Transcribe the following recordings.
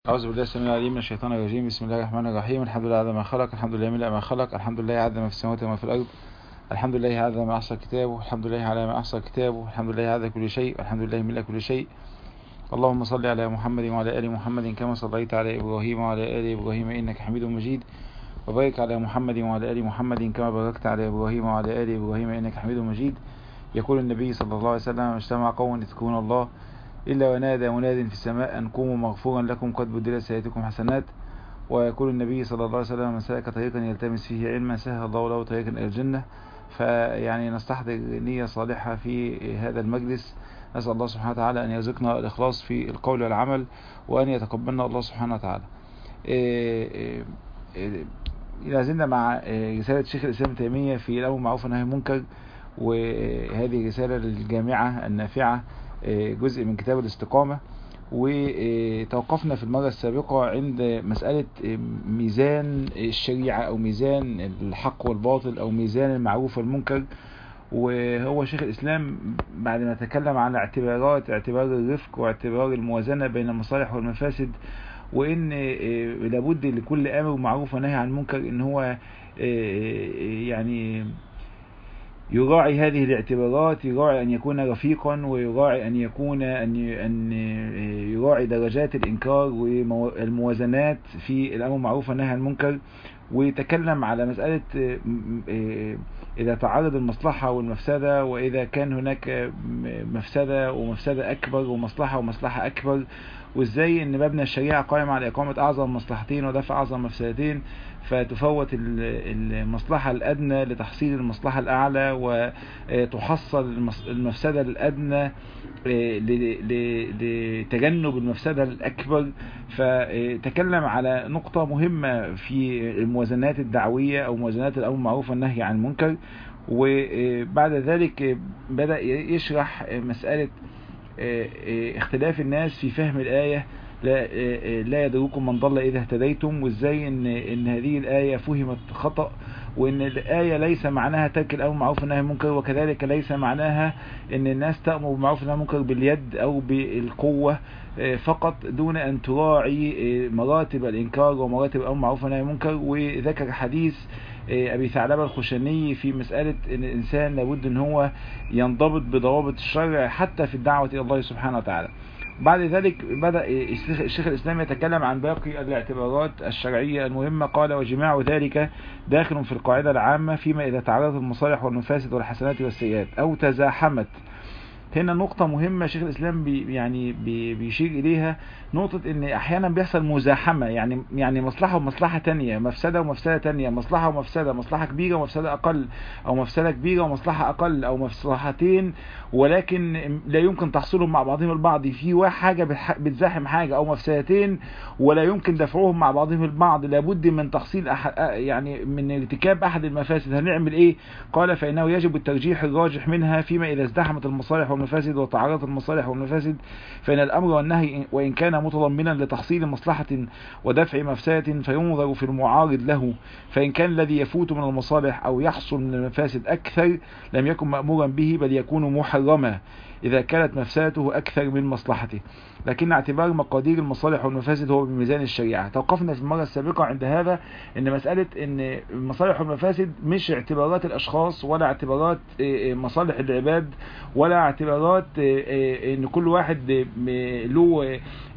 أعوذ بالله السميع العليم من الشيطان الرجيم بسم الله الرحمن الرحيم الحمد لله على ما خلق الحمد لله ملء ما خلق الحمد لله عدد ما في السماوات وما في الأرض الحمد لله عدد ما أحصى كتابه الحمد لله على ما أحصى كتابه الحمد لله عدد كل شيء الحمد لله ملء كل شيء اللهم صل على محمد وعلى آل محمد كما صليت على إبراهيم وعلى آل إبراهيم إنك حميد مجيد وبارك على محمد وعلى آل محمد كما باركت على إبراهيم وعلى آل إبراهيم إنك حميد مجيد يقول النبي صلى الله عليه وسلم اجتمع قوم يذكرون الله إلا ونادى مناد في السماء أن قوموا مغفورا لكم قد بدلت سيئاتكم حسنات ويقول النبي صلى الله عليه وسلم من سلك طريقا يلتمس فيه علما سهل الله له طريقا إلى الجنة فيعني نستحضر نية صالحة في هذا المجلس نسأل الله سبحانه وتعالى أن يرزقنا الإخلاص في القول والعمل وأن يتقبلنا الله سبحانه وتعالى لازلنا مع رسالة شيخ الإسلام تيمية في الأمر معروف والنهي المنكر وهذه رسالة الجامعة النافعة جزء من كتاب الاستقامة وتوقفنا في المرة السابقة عند مسألة ميزان الشريعة أو ميزان الحق والباطل أو ميزان المعروف والمنكر وهو شيخ الإسلام بعد ما تكلم عن اعتبارات اعتبار الرفق واعتبار الموازنة بين المصالح والمفاسد وإن لابد لكل أمر معروف ونهي عن منكر إن هو يعني يراعي هذه الاعتبارات يراعي أن يكون رفيقا ويراعي أن يكون أن أن يراعي درجات الإنكار والموازنات في الأمر المعروف والنهي عن المنكر ويتكلم على مسألة إذا تعرض المصلحة والمفسدة وإذا كان هناك مفسدة ومفسدة أكبر ومصلحة ومصلحة أكبر وإزاي أن مبنى الشريعة قائم على إقامة أعظم مصلحتين ودفع أعظم مفسدتين فتفوت المصلحة الأدنى لتحصيل المصلحة الأعلى وتحصل المفسدة الأدنى لتجنب المفسدة الأكبر فتكلم على نقطة مهمة في الموازنات الدعوية أو موازنات الأمر المعروف والنهي عن المنكر وبعد ذلك بدأ يشرح مسألة اختلاف الناس في فهم الآية لا, لا يدركم من ضل إذا اهتديتم وازاي ان, إن هذه الآية فهمت خطأ وان الآية ليس معناها ترك الأمر معروف والنهي عن المنكر وكذلك ليس معناها ان الناس تأمر بالمعروف والنهي عن المنكر باليد أو بالقوة فقط دون أن تراعي مراتب الإنكار ومراتب الأمر معروف والنهي عن المنكر وذكر حديث أبي ثعلبة الخشني في مسألة أن الإنسان لابد أن هو ينضبط بضوابط الشرع حتى في الدعوة إلى الله سبحانه وتعالى بعد ذلك بدأ الشيخ الإسلام يتكلم عن باقي الاعتبارات الشرعية المهمة قال وجماع ذلك داخل في القاعدة العامة فيما إذا تعرضت المصالح والمفاسد والحسنات والسيئات أو تزاحمت هنا نقطة مهمة شيخ الإسلام بي يعني بي بيشير إليها نقطة إن أحيانا بيحصل مزاحمة يعني يعني مصلحة ومصلحة تانية مفسدة ومفسدة تانية مصلحة ومفسدة مصلحة كبيرة ومفسدة أقل أو مفسدة كبيرة ومصلحة أقل أو مصلحتين ولكن لا يمكن تحصلهم مع بعضهم البعض في حاجة بتزاحم حاجة أو مفسدتين ولا يمكن دفعهم مع بعضهم البعض لابد من تحصيل أحد يعني من ارتكاب أحد المفاسد هنعمل إيه قال فإنه يجب الترجيح الراجح منها فيما إذا ازدحمت المصالح والمفاسد وتعارضت المصالح والمفاسد فإن الأمر والنهي وإن كان متضمنا لتحصيل مصلحة ودفع مفسدة فينظر في المعارض له فإن كان الذي يفوت من المصالح أو يحصل من المفاسد أكثر لم يكن مأمورا به بل يكون محرما إذا كانت مفسدته أكثر من مصلحته لكن اعتبار مقادير المصالح والمفاسد هو بميزان الشريعة توقفنا في المرة السابقة عند هذا ان مسألة ان المصالح والمفاسد مش اعتبارات الاشخاص ولا اعتبارات مصالح العباد ولا اعتبارات ان كل واحد له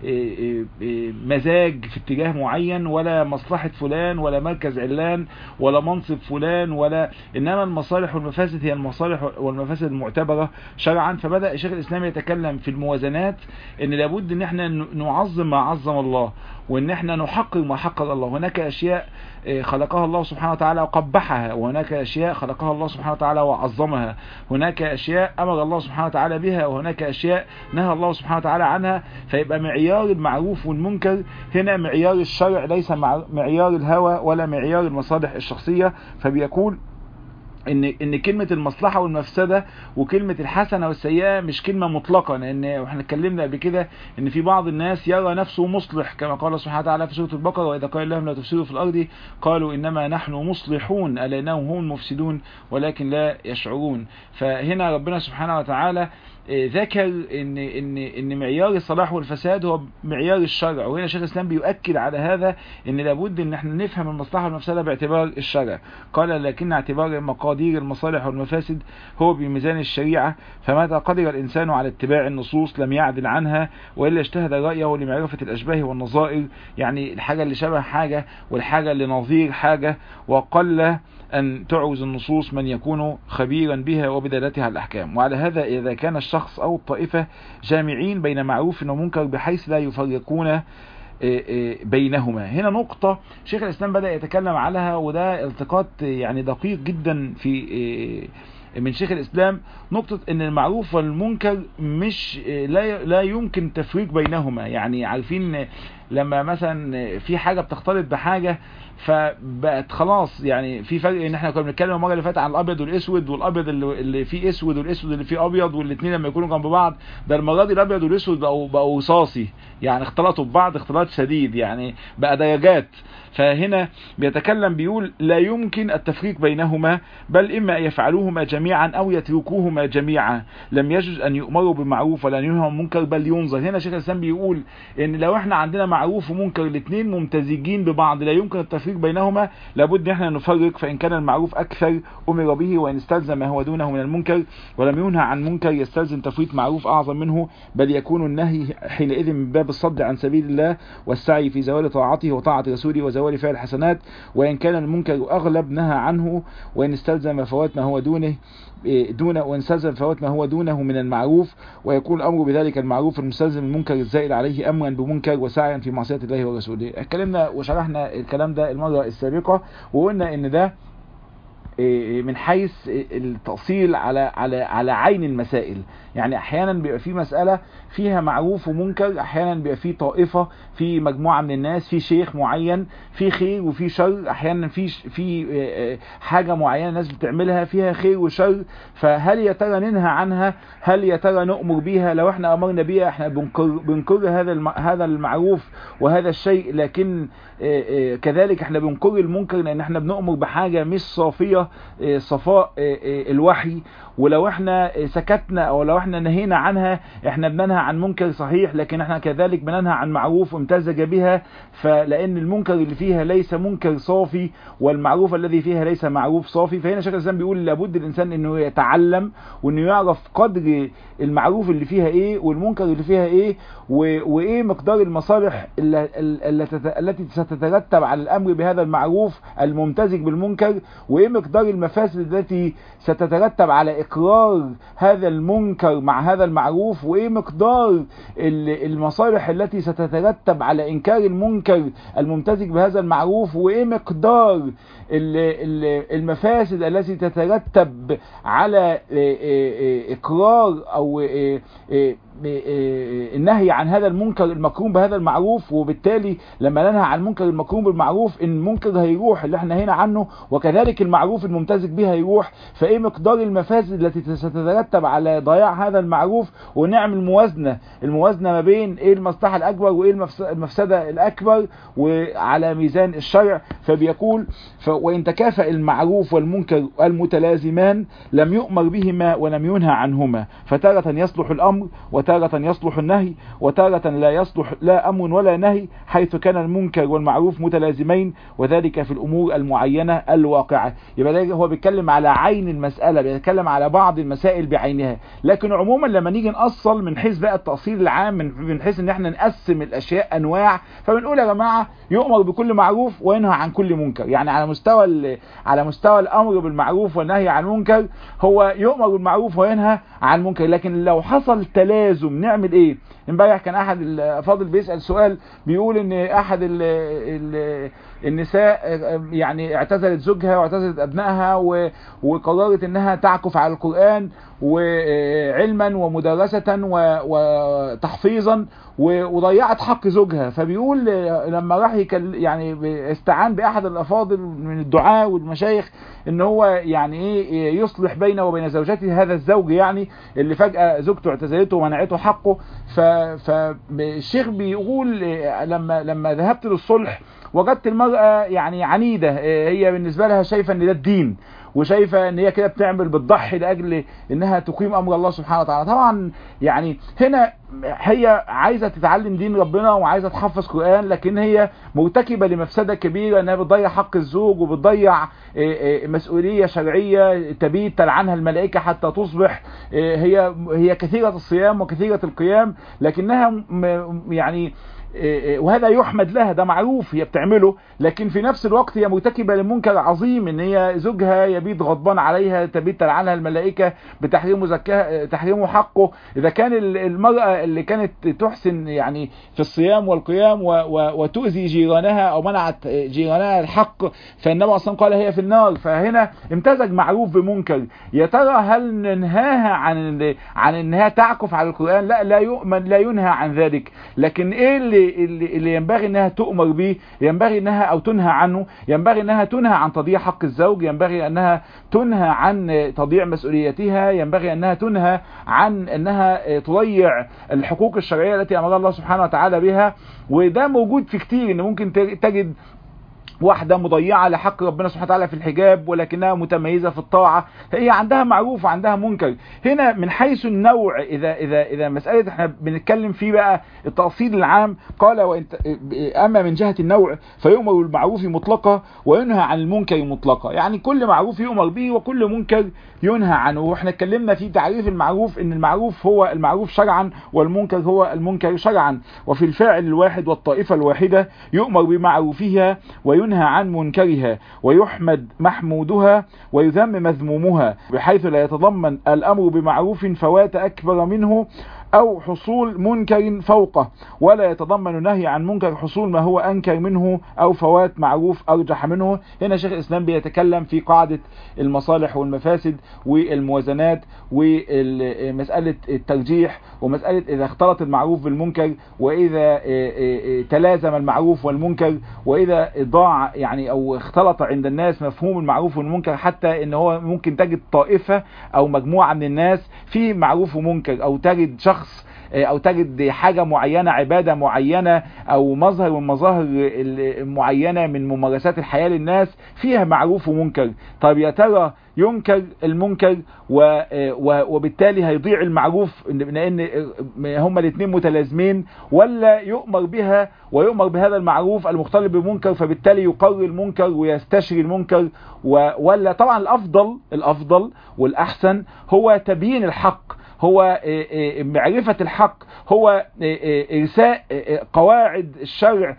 مزاج في اتجاه معين ولا مصلحة فلان ولا مركز علان ولا منصب فلان ولا انما المصالح والمفاسد هي المصالح والمفاسد المعتبرة شرعا فبدأ شيخ الاسلام يتكلم في الموازنات ان لابد ان احنا نعظم ما عظم الله وان احنا نحقق ما حقق الله هناك اشياء خلقها الله سبحانه وتعالى وقبحها وهناك اشياء خلقها الله سبحانه وتعالى وعظمها هناك اشياء امر الله سبحانه وتعالى بها وهناك اشياء نهى الله سبحانه وتعالى عنها فيبقى معيار المعروف والمنكر هنا معيار الشرع ليس معيار الهوى ولا معيار المصالح الشخصية فبيكون ان ان كلمه المصلحه والمفسده وكلمه الحسنه والسيئه مش كلمه مطلقه لان احنا اتكلمنا قبل كده ان في بعض الناس يرى نفسه مصلح كما قال سبحانه وتعالى في سوره البقره واذا قال لهم لا تفسدوا في الارض قالوا انما نحن مصلحون الا انهم هم المفسدون ولكن لا يشعرون فهنا ربنا سبحانه وتعالى ذكر ان ان ان معيار الصلاح والفساد هو معيار الشرع وهنا شيخ الاسلام بيؤكد على هذا ان لابد ان احنا نفهم المصلحه والمفسده باعتبار الشرع قال لكن اعتبار مقادير المصالح والمفاسد هو بميزان الشريعه فمتى قدر الانسان على اتباع النصوص لم يعدل عنها والا اجتهد رايه لمعرفه الاشباه والنظائر يعني الحاجه اللي شبه حاجه والحاجه اللي نظير حاجه وقل أن تعوز النصوص من يكون خبيرا بها وبدلالتها الأحكام وعلى هذا إذا كان الشخص أو الطائفة جامعين بين معروف ومنكر بحيث لا يفرقون بينهما هنا نقطة شيخ الإسلام بدأ يتكلم عليها وده التقاط يعني دقيق جدا في من شيخ الإسلام نقطة ان المعروف والمنكر مش لا لا يمكن تفريق بينهما يعني عارفين لما مثلا في حاجة بتختلط بحاجة فبقت خلاص يعني في فرق ان احنا كنا بنتكلم المره اللي فاتت عن الابيض والاسود والابيض اللي, اللي فيه اسود والاسود اللي فيه ابيض والاثنين لما يكونوا جنب بعض ده المره دي الابيض والاسود بقوا بقوا رصاصي يعني اختلطوا ببعض اختلاط شديد يعني بقى درجات فهنا بيتكلم بيقول لا يمكن التفريق بينهما بل اما ان يفعلوهما جميعا او يتركوهما جميعا لم يجوز ان يؤمروا بمعروف ولا ينهوا منكر بل ينظر هنا شيخ الاسلام بيقول ان لو احنا عندنا معروف ومنكر الاثنين ممتزجين ببعض لا يمكن التفريق بينهما لابد احنا نفرق فان كان المعروف اكثر امر به وان استلزم ما هو دونه من المنكر ولم ينهى عن منكر يستلزم تفريط معروف اعظم منه بل يكون النهي حينئذ من باب الصد عن سبيل الله والسعي في زوال طاعته وطاعه رسوله وزوال فعل الحسنات وان كان المنكر اغلب نهى عنه وان استلزم فوات ما هو دونه دون وان استلزم فوات ما هو دونه من المعروف ويكون الامر بذلك المعروف المستلزم المنكر الزائد عليه امرا بمنكر وسعيا في معصيه الله ورسوله اتكلمنا وشرحنا الكلام ده المره السابقه وقلنا ان ده من حيث التأصيل على على على عين المسائل يعني احيانا بيبقى في مسألة فيها معروف ومنكر احيانا بيبقى في طائفة في مجموعة من الناس في شيخ معين في خير وفي شر احيانا في في حاجة معينة الناس بتعملها فيها خير وشر فهل يا ترى ننهى عنها هل يا ترى نؤمر بيها لو احنا امرنا بيها احنا بنكر بنكر هذا هذا المعروف وهذا الشيء لكن كذلك احنا بنكر المنكر لان احنا بنؤمر بحاجة مش صافية صفاء الوحي ولو احنا سكتنا او لو احنا نهينا عنها احنا بننهى عن منكر صحيح لكن احنا كذلك بننهى عن معروف امتزج بها فلان المنكر اللي فيها ليس منكر صافي والمعروف الذي فيها ليس معروف صافي فهنا شيخ الاسلام بيقول لابد الانسان انه يتعلم وانه يعرف قدر المعروف اللي فيها ايه والمنكر اللي فيها ايه وايه مقدار المصالح التي ستترتب على الامر بهذا المعروف الممتزج بالمنكر وايه مقدار المفاسد التي ستترتب على اقرار هذا المنكر مع هذا المعروف وايه مقدار المصالح التي ستترتب على انكار المنكر الممتزج بهذا المعروف وايه مقدار المفاسد التي تترتب على اقرار او النهي عن هذا المنكر المكروم بهذا المعروف وبالتالي لما ننهى عن المنكر المكروم بالمعروف ان المنكر هيروح اللي احنا هنا عنه وكذلك المعروف الممتزج به هيروح فايه مقدار المفاسد التي ستترتب على ضياع هذا المعروف ونعمل موازنه الموازنه ما بين ايه المصلحه الاكبر وايه المفسده الاكبر وعلى ميزان الشرع فبيقول وان تكافأ المعروف والمنكر المتلازمان لم يؤمر بهما ولم ينهى عنهما فتارة يصلح الامر وتارة يصلح النهي وتارة لا يصلح لا أمر ولا نهي حيث كان المنكر والمعروف متلازمين وذلك في الأمور المعينة الواقعة يبقى هو بيتكلم على عين المسألة بيتكلم على بعض المسائل بعينها لكن عموما لما نيجي نأصل من حيث بقى التأصيل العام من حيث ان احنا نقسم الأشياء أنواع فبنقول يا جماعة يؤمر بكل معروف وينهى عن كل منكر يعني على مستوى على مستوى الأمر بالمعروف والنهي عن المنكر هو يؤمر بالمعروف وينهى عن المنكر لكن لو حصل تلازم لازم نعمل ايه امبارح كان احد الفاضل بيسأل سؤال بيقول ان احد ال ال النساء يعني اعتزلت زوجها واعتزلت ابنائها وقررت انها تعكف على القرآن وعلما ومدرسة وتحفيظا وضيعت حق زوجها فبيقول لما راح يعني استعان باحد الافاضل من الدعاء والمشايخ ان هو يعني ايه يصلح بينه وبين زوجته هذا الزوج يعني اللي فجأة زوجته اعتزلته ومنعته حقه فالشيخ بيقول لما لما ذهبت للصلح وجدت المرأة يعني عنيدة هي بالنسبة لها شايفة ان ده الدين وشايفة ان هي كده بتعمل بتضحي لاجل انها تقيم امر الله سبحانه وتعالى طبعا يعني هنا هي عايزة تتعلم دين ربنا وعايزة تحفظ قرآن لكن هي مرتكبة لمفسدة كبيرة انها بتضيع حق الزوج وبتضيع مسؤولية شرعية تبيت تلعنها الملائكة حتى تصبح هي هي كثيرة الصيام وكثيرة القيام لكنها يعني وهذا يحمد لها ده معروف هي بتعمله لكن في نفس الوقت هي مرتكبة لمنكر عظيم ان هي زوجها يبيت غضبان عليها تبيت تلعنها الملائكة بتحريم زكاها تحريم حقه اذا كان المرأة اللي كانت تحسن يعني في الصيام والقيام وتؤذي جيرانها او منعت جيرانها الحق فالنبي اصلا قال هي في النار فهنا امتزج معروف بمنكر يا ترى هل ننهاها عن عن انها تعكف على القرآن لا لا يؤمن لا ينهى عن ذلك لكن ايه اللي اللي ينبغي انها تؤمر به ينبغي انها او تنهى عنه ينبغي انها تنهى عن تضييع حق الزوج ينبغي انها تنهى عن تضييع مسؤوليتها ينبغي انها تنهى عن انها تضيع الحقوق الشرعية التي امر الله سبحانه وتعالى بها وده موجود في كتير ان ممكن تجد واحدة مضيعة لحق ربنا سبحانه وتعالى في الحجاب ولكنها متميزة في الطاعة هي عندها معروف وعندها منكر هنا من حيث النوع إذا, إذا, إذا مسألة احنا بنتكلم فيه بقى التأصيل العام قال وانت أما من جهة النوع فيؤمر بالمعروف مطلقة وينهى عن المنكر مطلقة يعني كل معروف يؤمر به وكل منكر ينهى عنه واحنا اتكلمنا في تعريف المعروف ان المعروف هو المعروف شرعا والمنكر هو المنكر شرعا وفي الفاعل الواحد والطائفة الواحدة يؤمر بمعروفها وينهى عن منكرها ويحمد محمودها ويذم مذمومها بحيث لا يتضمن الأمر بمعروف فوات أكبر منه أو حصول منكر فوقه ولا يتضمن نهي عن منكر حصول ما هو أنكر منه أو فوات معروف أرجح منه هنا شيخ الإسلام بيتكلم في قاعدة المصالح والمفاسد والموازنات ومسألة الترجيح ومسألة إذا اختلط المعروف بالمنكر وإذا تلازم المعروف والمنكر وإذا ضاع يعني أو اختلط عند الناس مفهوم المعروف والمنكر حتى إن هو ممكن تجد طائفة أو مجموعة من الناس في معروف ومنكر أو تجد شخص او تجد حاجة معينة عبادة معينة او مظهر من مظاهر معينة من ممارسات الحياة للناس فيها معروف ومنكر طب يا ترى ينكر المنكر و وبالتالي هيضيع المعروف لان هما الاثنين متلازمين ولا يؤمر بها ويؤمر بهذا المعروف المختلط بالمنكر فبالتالي يقر المنكر ويستشري المنكر ولا طبعا الافضل الافضل والاحسن هو تبيين الحق هو معرفة الحق هو إرساء قواعد الشرع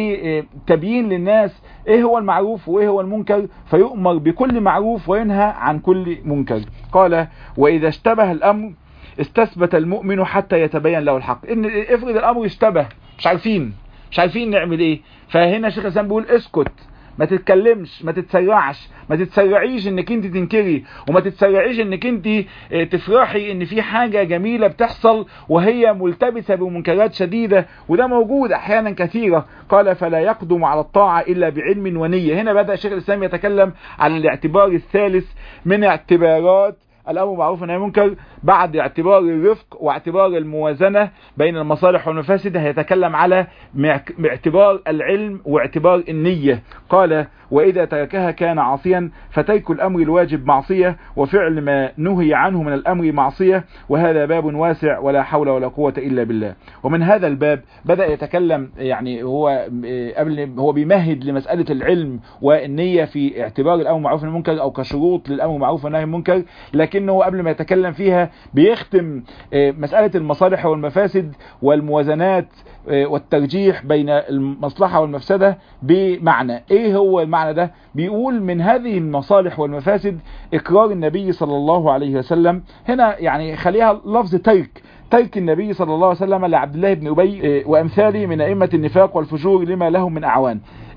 وتبيين للناس ايه هو المعروف وايه هو المنكر فيؤمر بكل معروف وينهى عن كل منكر قال واذا اشتبه الامر استثبت المؤمن حتى يتبين له الحق ان افرض الامر اشتبه مش عارفين مش عارفين نعمل ايه فهنا شيخ الاسلام بيقول اسكت ما تتكلمش ما تتسرعش ما تتسرعيش انك انت تنكري وما تتسرعيش انك انت تفرحي ان في حاجة جميلة بتحصل وهي ملتبسة بمنكرات شديدة وده موجود احيانا كثيرة قال فلا يقدم على الطاعة الا بعلم ونية هنا بدأ شيخ الاسلام يتكلم عن الاعتبار الثالث من اعتبارات الامر معروف والنهي منكر بعد اعتبار الرفق واعتبار الموازنة بين المصالح والمفاسد هيتكلم على اعتبار العلم واعتبار النية قال وإذا تركها كان عاصيا فترك الأمر الواجب معصية وفعل ما نهي عنه من الأمر معصية وهذا باب واسع ولا حول ولا قوة إلا بالله ومن هذا الباب بدأ يتكلم يعني هو قبل هو بيمهد لمسألة العلم والنية في اعتبار الأمر معروف المنكر أو كشروط للأمر معروف والنهي المنكر لكنه قبل ما يتكلم فيها بيختم مسألة المصالح والمفاسد والموازنات والترجيح بين المصلحة والمفسدة بمعنى ايه هو المعنى ده بيقول من هذه المصالح والمفاسد اقرار النبي صلى الله عليه وسلم هنا يعني خليها لفظ ترك ترك النبي صلى الله عليه وسلم لعبد الله بن أبي وأمثاله من أئمة النفاق والفجور لما لهم من أعوان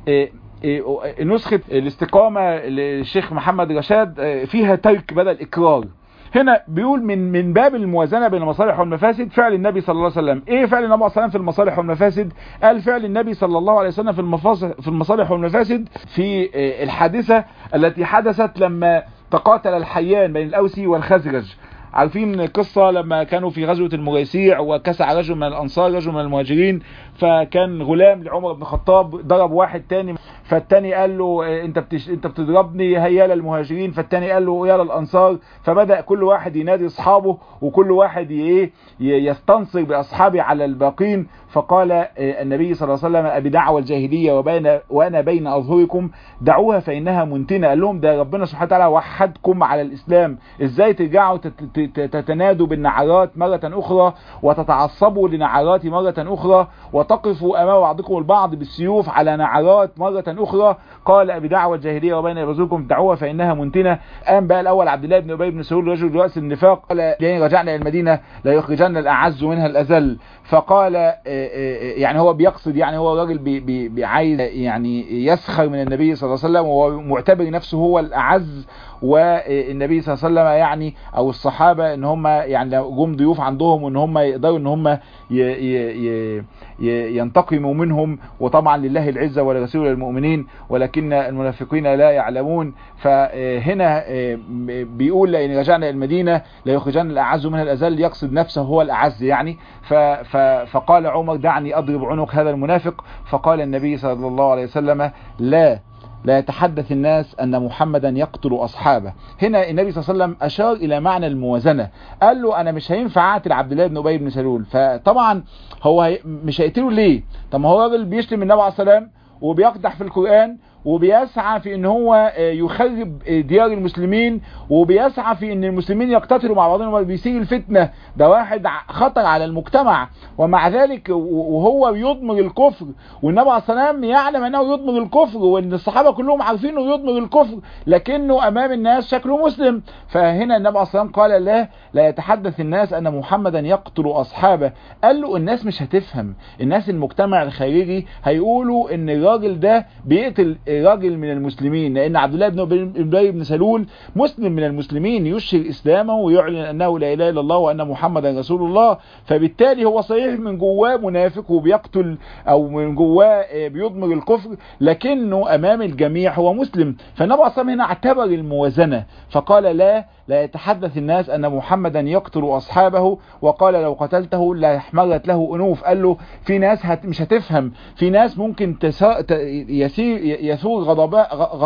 نسخة الاستقامة للشيخ محمد رشاد فيها ترك بدل إقرار هنا بيقول من من باب الموازنه بين المصالح والمفاسد فعل النبي صلى الله عليه وسلم ايه فعل النبي صلى الله عليه وسلم في المصالح والمفاسد قال فعل النبي صلى الله عليه وسلم في في المصالح والمفاسد في الحادثه التي حدثت لما تقاتل الحيان بين الاوسي والخزرج عارفين قصة لما كانوا في غزوة المريسيع وكسع رجل من الأنصار رجل من المهاجرين فكان غلام لعمر بن الخطاب ضرب واحد تاني فالتاني قال له انت بتش... انت بتضربني هيا للمهاجرين فالتاني قال له يا للانصار فبدا كل واحد ينادي اصحابه وكل واحد ايه يستنصر باصحابه على الباقين فقال النبي صلى الله عليه وسلم ابي دعوى الجاهليه وبين وانا بين اظهركم دعوها فانها منتنه قال لهم ده ربنا سبحانه وتعالى وحدكم على الاسلام ازاي ترجعوا تتنادوا بالنعرات مره اخرى وتتعصبوا لنعرات مره اخرى وتقفوا امام بعضكم البعض بالسيوف على نعرات مره اخرى قال ابي دعوى الجاهليه وبين ابوكم دعوها فانها منتنه قام بقى الاول عبد الله بن ابي بن سلول رجل راس النفاق قال يعني رجعنا الى المدينه لا يخرجن الاعز منها الاذل فقال يعني هو بيقصد يعني هو راجل بي بي بي عايز يعني يسخر من النبي صلى الله عليه وسلم وهو معتبر نفسه هو الاعز والنبي صلى الله عليه وسلم يعني او الصحابه ان هم يعني لو جم ضيوف عندهم وان هم يقدروا ان هم ينتقموا منهم وطبعا لله العزه ولرسول المؤمنين ولكن المنافقين لا يعلمون فهنا بيقول لان رجعنا المدينه لا يخرجن الاعز منها الاذل يقصد نفسه هو الاعز يعني فقال عمر دعني اضرب عنق هذا المنافق فقال النبي صلى الله عليه وسلم لا لا يتحدث الناس أن محمدا يقتل أصحابه هنا النبي صلى الله عليه وسلم أشار إلى معنى الموازنة قال له أنا مش هينفع أقتل عبد الله بن أبي بن سلول فطبعا هو مش هيقتله ليه طب ما هو راجل بيشتم النبي عليه السلام وبيقدح في القرآن وبيسعى في ان هو يخرب ديار المسلمين وبيسعى في ان المسلمين يقتتلوا مع بعضهم وبيسير الفتنة ده واحد خطر على المجتمع ومع ذلك وهو يضمر الكفر والنبي عليه السلام يعلم انه يضمر الكفر وان الصحابة كلهم عارفين انه يضمر الكفر لكنه امام الناس شكله مسلم فهنا النبي عليه السلام قال لا لا يتحدث الناس ان محمدا يقتل اصحابه قال له الناس مش هتفهم الناس المجتمع الخارجي هيقولوا ان الراجل ده بيقتل راجل من المسلمين لان عبد الله بن ابي بن سلول مسلم من المسلمين يشهر اسلامه ويعلن انه لا اله الا الله وان محمدا رسول الله فبالتالي هو صحيح من جواه منافق وبيقتل او من جواه بيضمر الكفر لكنه امام الجميع هو مسلم فالنبي صلى الله عليه وسلم هنا اعتبر الموازنه فقال لا لا يتحدث الناس ان محمدا يقتل اصحابه وقال لو قتلته لاحمرت له انوف قال له في ناس هت مش هتفهم في ناس ممكن تسا... ت... يسير يثور غضب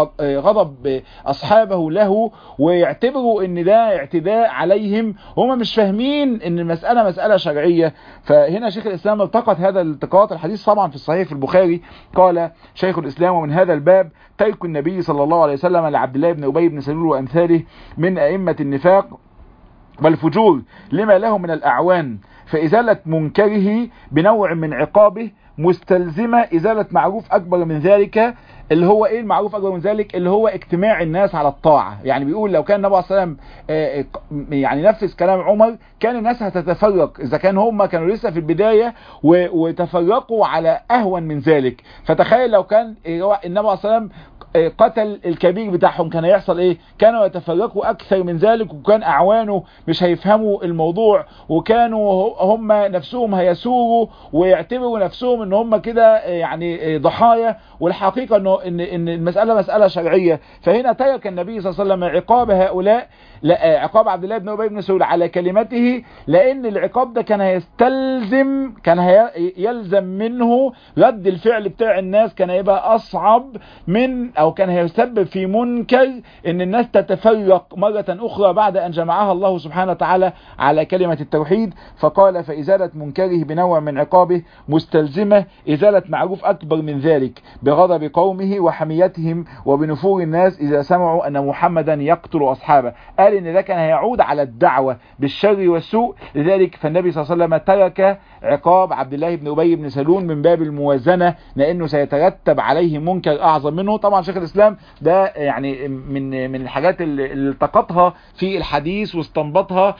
غضب اصحابه له ويعتبروا ان ده اعتداء عليهم هم مش فاهمين ان المساله مساله شرعيه فهنا شيخ الاسلام التقط هذا الالتقاط الحديث طبعا في الصحيح في البخاري قال شيخ الاسلام ومن هذا الباب ترك النبي صلى الله عليه وسلم لعبد الله بن ابي بن سلول وامثاله من ائمه النفاق والفجور لما له من الاعوان فازاله منكره بنوع من عقابه مستلزمة إزالة معروف أكبر من ذلك اللي هو ايه المعروف اكبر من ذلك اللي هو اجتماع الناس على الطاعة يعني بيقول لو كان النبي صلى الله عليه وسلم يعني نفذ كلام عمر كان الناس هتتفرق اذا كان هم كانوا لسه في البداية وتفرقوا على اهون من ذلك فتخيل لو كان النبي صلى الله عليه وسلم قتل الكبير بتاعهم كان هيحصل ايه كانوا يتفرقوا اكثر من ذلك وكان اعوانه مش هيفهموا الموضوع وكانوا هم نفسهم هيسوروا ويعتبروا نفسهم ان هم كده يعني ضحايا والحقيقة انه ان, إن المسألة مسألة شرعية فهنا ترك النبي صلى الله عليه وسلم عقاب هؤلاء لا عقاب عبد الله بن ابي بن سعود على كلمته لان العقاب ده كان هيستلزم كان هيلزم منه رد الفعل بتاع الناس كان هيبقى اصعب من او كان هيسبب في منكر ان الناس تتفرق مرة اخرى بعد ان جمعها الله سبحانه وتعالى على كلمة التوحيد فقال فازالة منكره بنوع من عقابه مستلزمة ازالة معروف اكبر من ذلك بغضب قومه وحميتهم وبنفور الناس اذا سمعوا ان محمدا يقتل اصحابه قال ان ده كان هيعود على الدعوة بالشر والسوء لذلك فالنبي صلى الله عليه وسلم ترك عقاب عبد الله بن ابي بن سلول من باب الموازنة لانه سيترتب عليه منكر اعظم منه طبعا شيخ الاسلام ده يعني من من الحاجات اللي التقطها في الحديث واستنبطها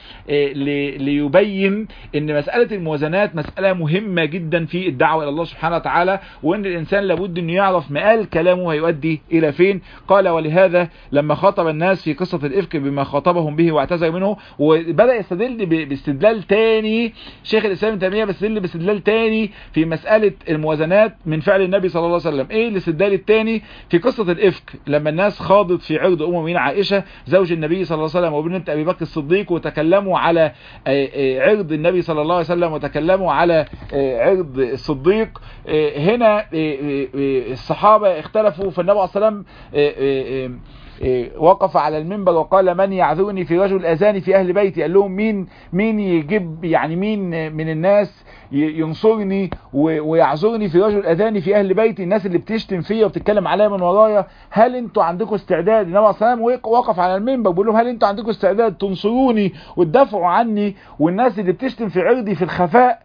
ليبين ان مسألة الموازنات مسألة مهمة جدا في الدعوة الى الله سبحانه وتعالى وان الانسان لابد انه يعرف مآل كلامه هيؤدي الى فين قال ولهذا لما خاطب الناس في قصة الافك بما خاطبهم به واعتذر منه وبدأ يستدل باستدلال تاني شيخ الاسلام ابن تيميه بستدل باستدلال تاني في مسألة الموازنات من فعل النبي صلى الله عليه وسلم ايه الاستدلال التاني في قصة الافك لما الناس خاضت في عرض ام المؤمنين عائشة زوج النبي صلى الله عليه وسلم وبنت ابي بكر الصديق وتكلموا على عرض النبي صلى الله عليه وسلم وتكلموا على عرض الصديق هنا الصحابة اختلفوا فالنبي صلى الله عليه وسلم وقف على المنبر وقال من يعذرني في رجل اذاني في اهل بيتي قال لهم مين مين يجيب يعني مين من الناس ينصرني ويعذرني في رجل اذاني في اهل بيتي الناس اللي بتشتم فيا وبتتكلم عليا من ورايا هل انتوا عندكم استعداد النبي صلى الله عليه وسلم وقف على المنبر بيقول لهم هل انتوا عندكم استعداد تنصروني وتدافعوا عني والناس اللي بتشتم في عرضي في الخفاء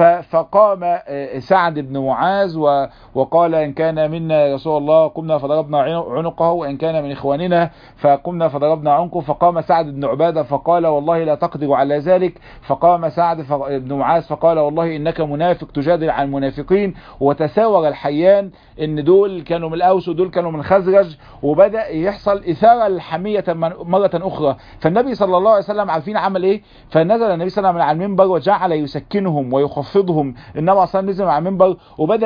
فقام سعد بن معاذ وقال إن كان منا يا رسول الله قمنا فضربنا عنقه وإن كان من إخواننا فقمنا فضربنا عنقه فقام سعد بن عبادة فقال والله لا تقدر على ذلك فقام سعد بن معاذ فقال والله إنك منافق تجادل عن المنافقين وتساور الحيان إن دول كانوا من الأوس ودول كانوا من الخزرج وبدأ يحصل إثارة الحمية مرة أخرى فالنبي صلى الله عليه وسلم عارفين عمل إيه فنزل النبي صلى الله عليه وسلم على المنبر وجعل يسكنهم ويخفضهم يخفضهم النبي اصلا نزل على المنبر وبدا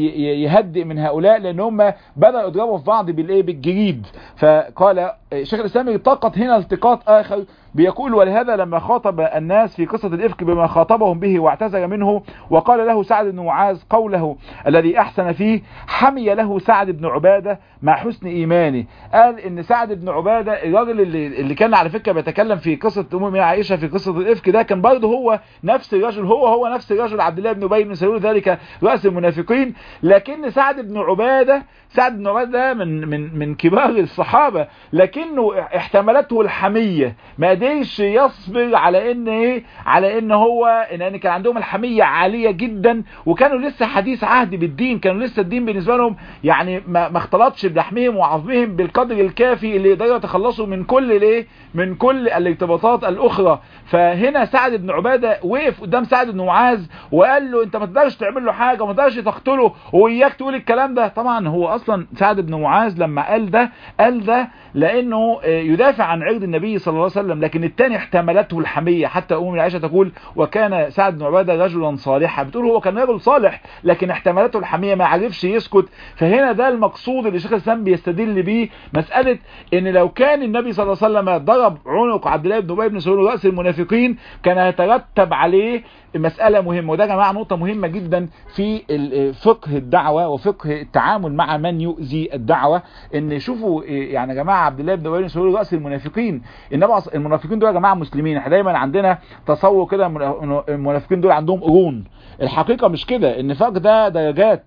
يهدئ من هؤلاء لان هم بداوا يضربوا في بعض بالايه بالجريد فقال شيخ الاسلام التقط هنا التقاط اخر بيقول ولهذا لما خاطب الناس في قصة الإفك بما خاطبهم به واعتذر منه وقال له سعد بن معاذ قوله الذي أحسن فيه حمي له سعد بن عبادة مع حسن إيمانه قال إن سعد بن عبادة الراجل اللي, اللي كان على فكرة بيتكلم في قصة أم عائشة في قصة الإفك ده كان برضه هو نفس الرجل هو هو نفس الرجل عبد الله بن أبي بن سلول ذلك رأس المنافقين لكن سعد بن عبادة سعد بن عبادة من من من كبار الصحابة لكنه احتملته الحمية ما قدرش يصبر على ان ايه على ان هو ان كان عندهم الحمية عالية جدا وكانوا لسه حديث عهد بالدين كانوا لسه الدين بالنسبة لهم يعني ما, ما اختلطش بلحمهم وعظمهم بالقدر الكافي اللي يقدروا يتخلصوا من كل الايه من كل الارتباطات الاخرى فهنا سعد بن عبادة وقف قدام سعد بن معاذ وقال له انت ما تقدرش تعمل له حاجة وما تقدرش تقتله واياك تقول الكلام ده طبعا هو اصلا سعد بن معاذ لما قال ده قال ده لانه يدافع عن عرض النبي صلى الله عليه وسلم لكن الثاني احتملته الحمية حتى ام عائشة تقول وكان سعد بن عبادة رجلا صالحا بتقول هو كان رجل صالح لكن احتملته الحمية ما عرفش يسكت فهنا ده المقصود اللي شيخ الاسلام بيستدل بيه مسألة ان لو كان النبي صلى الله عليه وسلم ضرب عنق عبد الله بن ابي بن سلول رأس المنافقين كان هيترتب عليه مسألة مهمة وده يا جماعة نقطة مهمة جدا في فقه الدعوة وفقه التعامل مع من يؤذي الدعوة ان شوفوا يعني يا جماعة عبد الله بن ابي بن سلول رأس المنافقين انما المنافقين دول يا جماعة مسلمين احنا دايما عندنا تصور كده المنافقين دول عندهم قرون الحقيقة مش كده النفاق ده درجات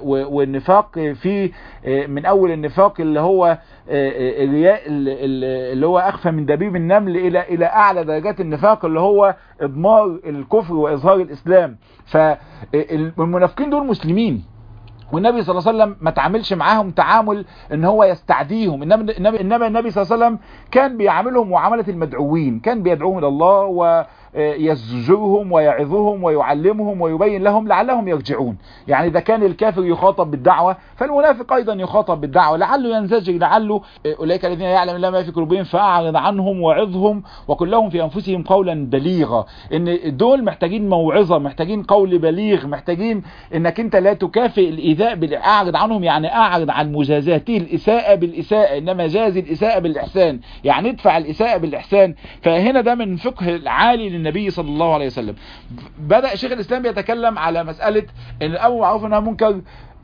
والنفاق في من اول النفاق اللي هو الرياء اللي هو اخفى من دبيب النمل الى الى اعلى درجات النفاق اللي هو اضمار الكفر واظهار الاسلام فالمنافقين دول مسلمين والنبي صلى الله عليه وسلم ما تعاملش معاهم تعامل ان هو يستعديهم انما انما النبي صلى الله عليه وسلم كان بيعاملهم معامله المدعوين كان بيدعوهم الى الله و يزجرهم ويعظهم ويعلمهم ويبين لهم لعلهم يرجعون يعني إذا كان الكافر يخاطب بالدعوة فالمنافق أيضا يخاطب بالدعوة لعله ينزجر لعله أولئك الذين يعلم الله ما في قلوبهم فأعرض عنهم وعظهم وقل لهم في أنفسهم قولا بليغا إن دول محتاجين موعظة محتاجين قول بليغ محتاجين إنك أنت لا تكافئ الإيذاء بالأعرض عنهم يعني أعرض عن مجازاته الإساءة بالإساءة إنما جاز الإساءة بالإحسان يعني ادفع الإساءة بالإحسان فهنا ده من فقه العالي للنبي صلى الله عليه وسلم بدأ شيخ الإسلام يتكلم على مسألة ان الأمر معروف انها منكر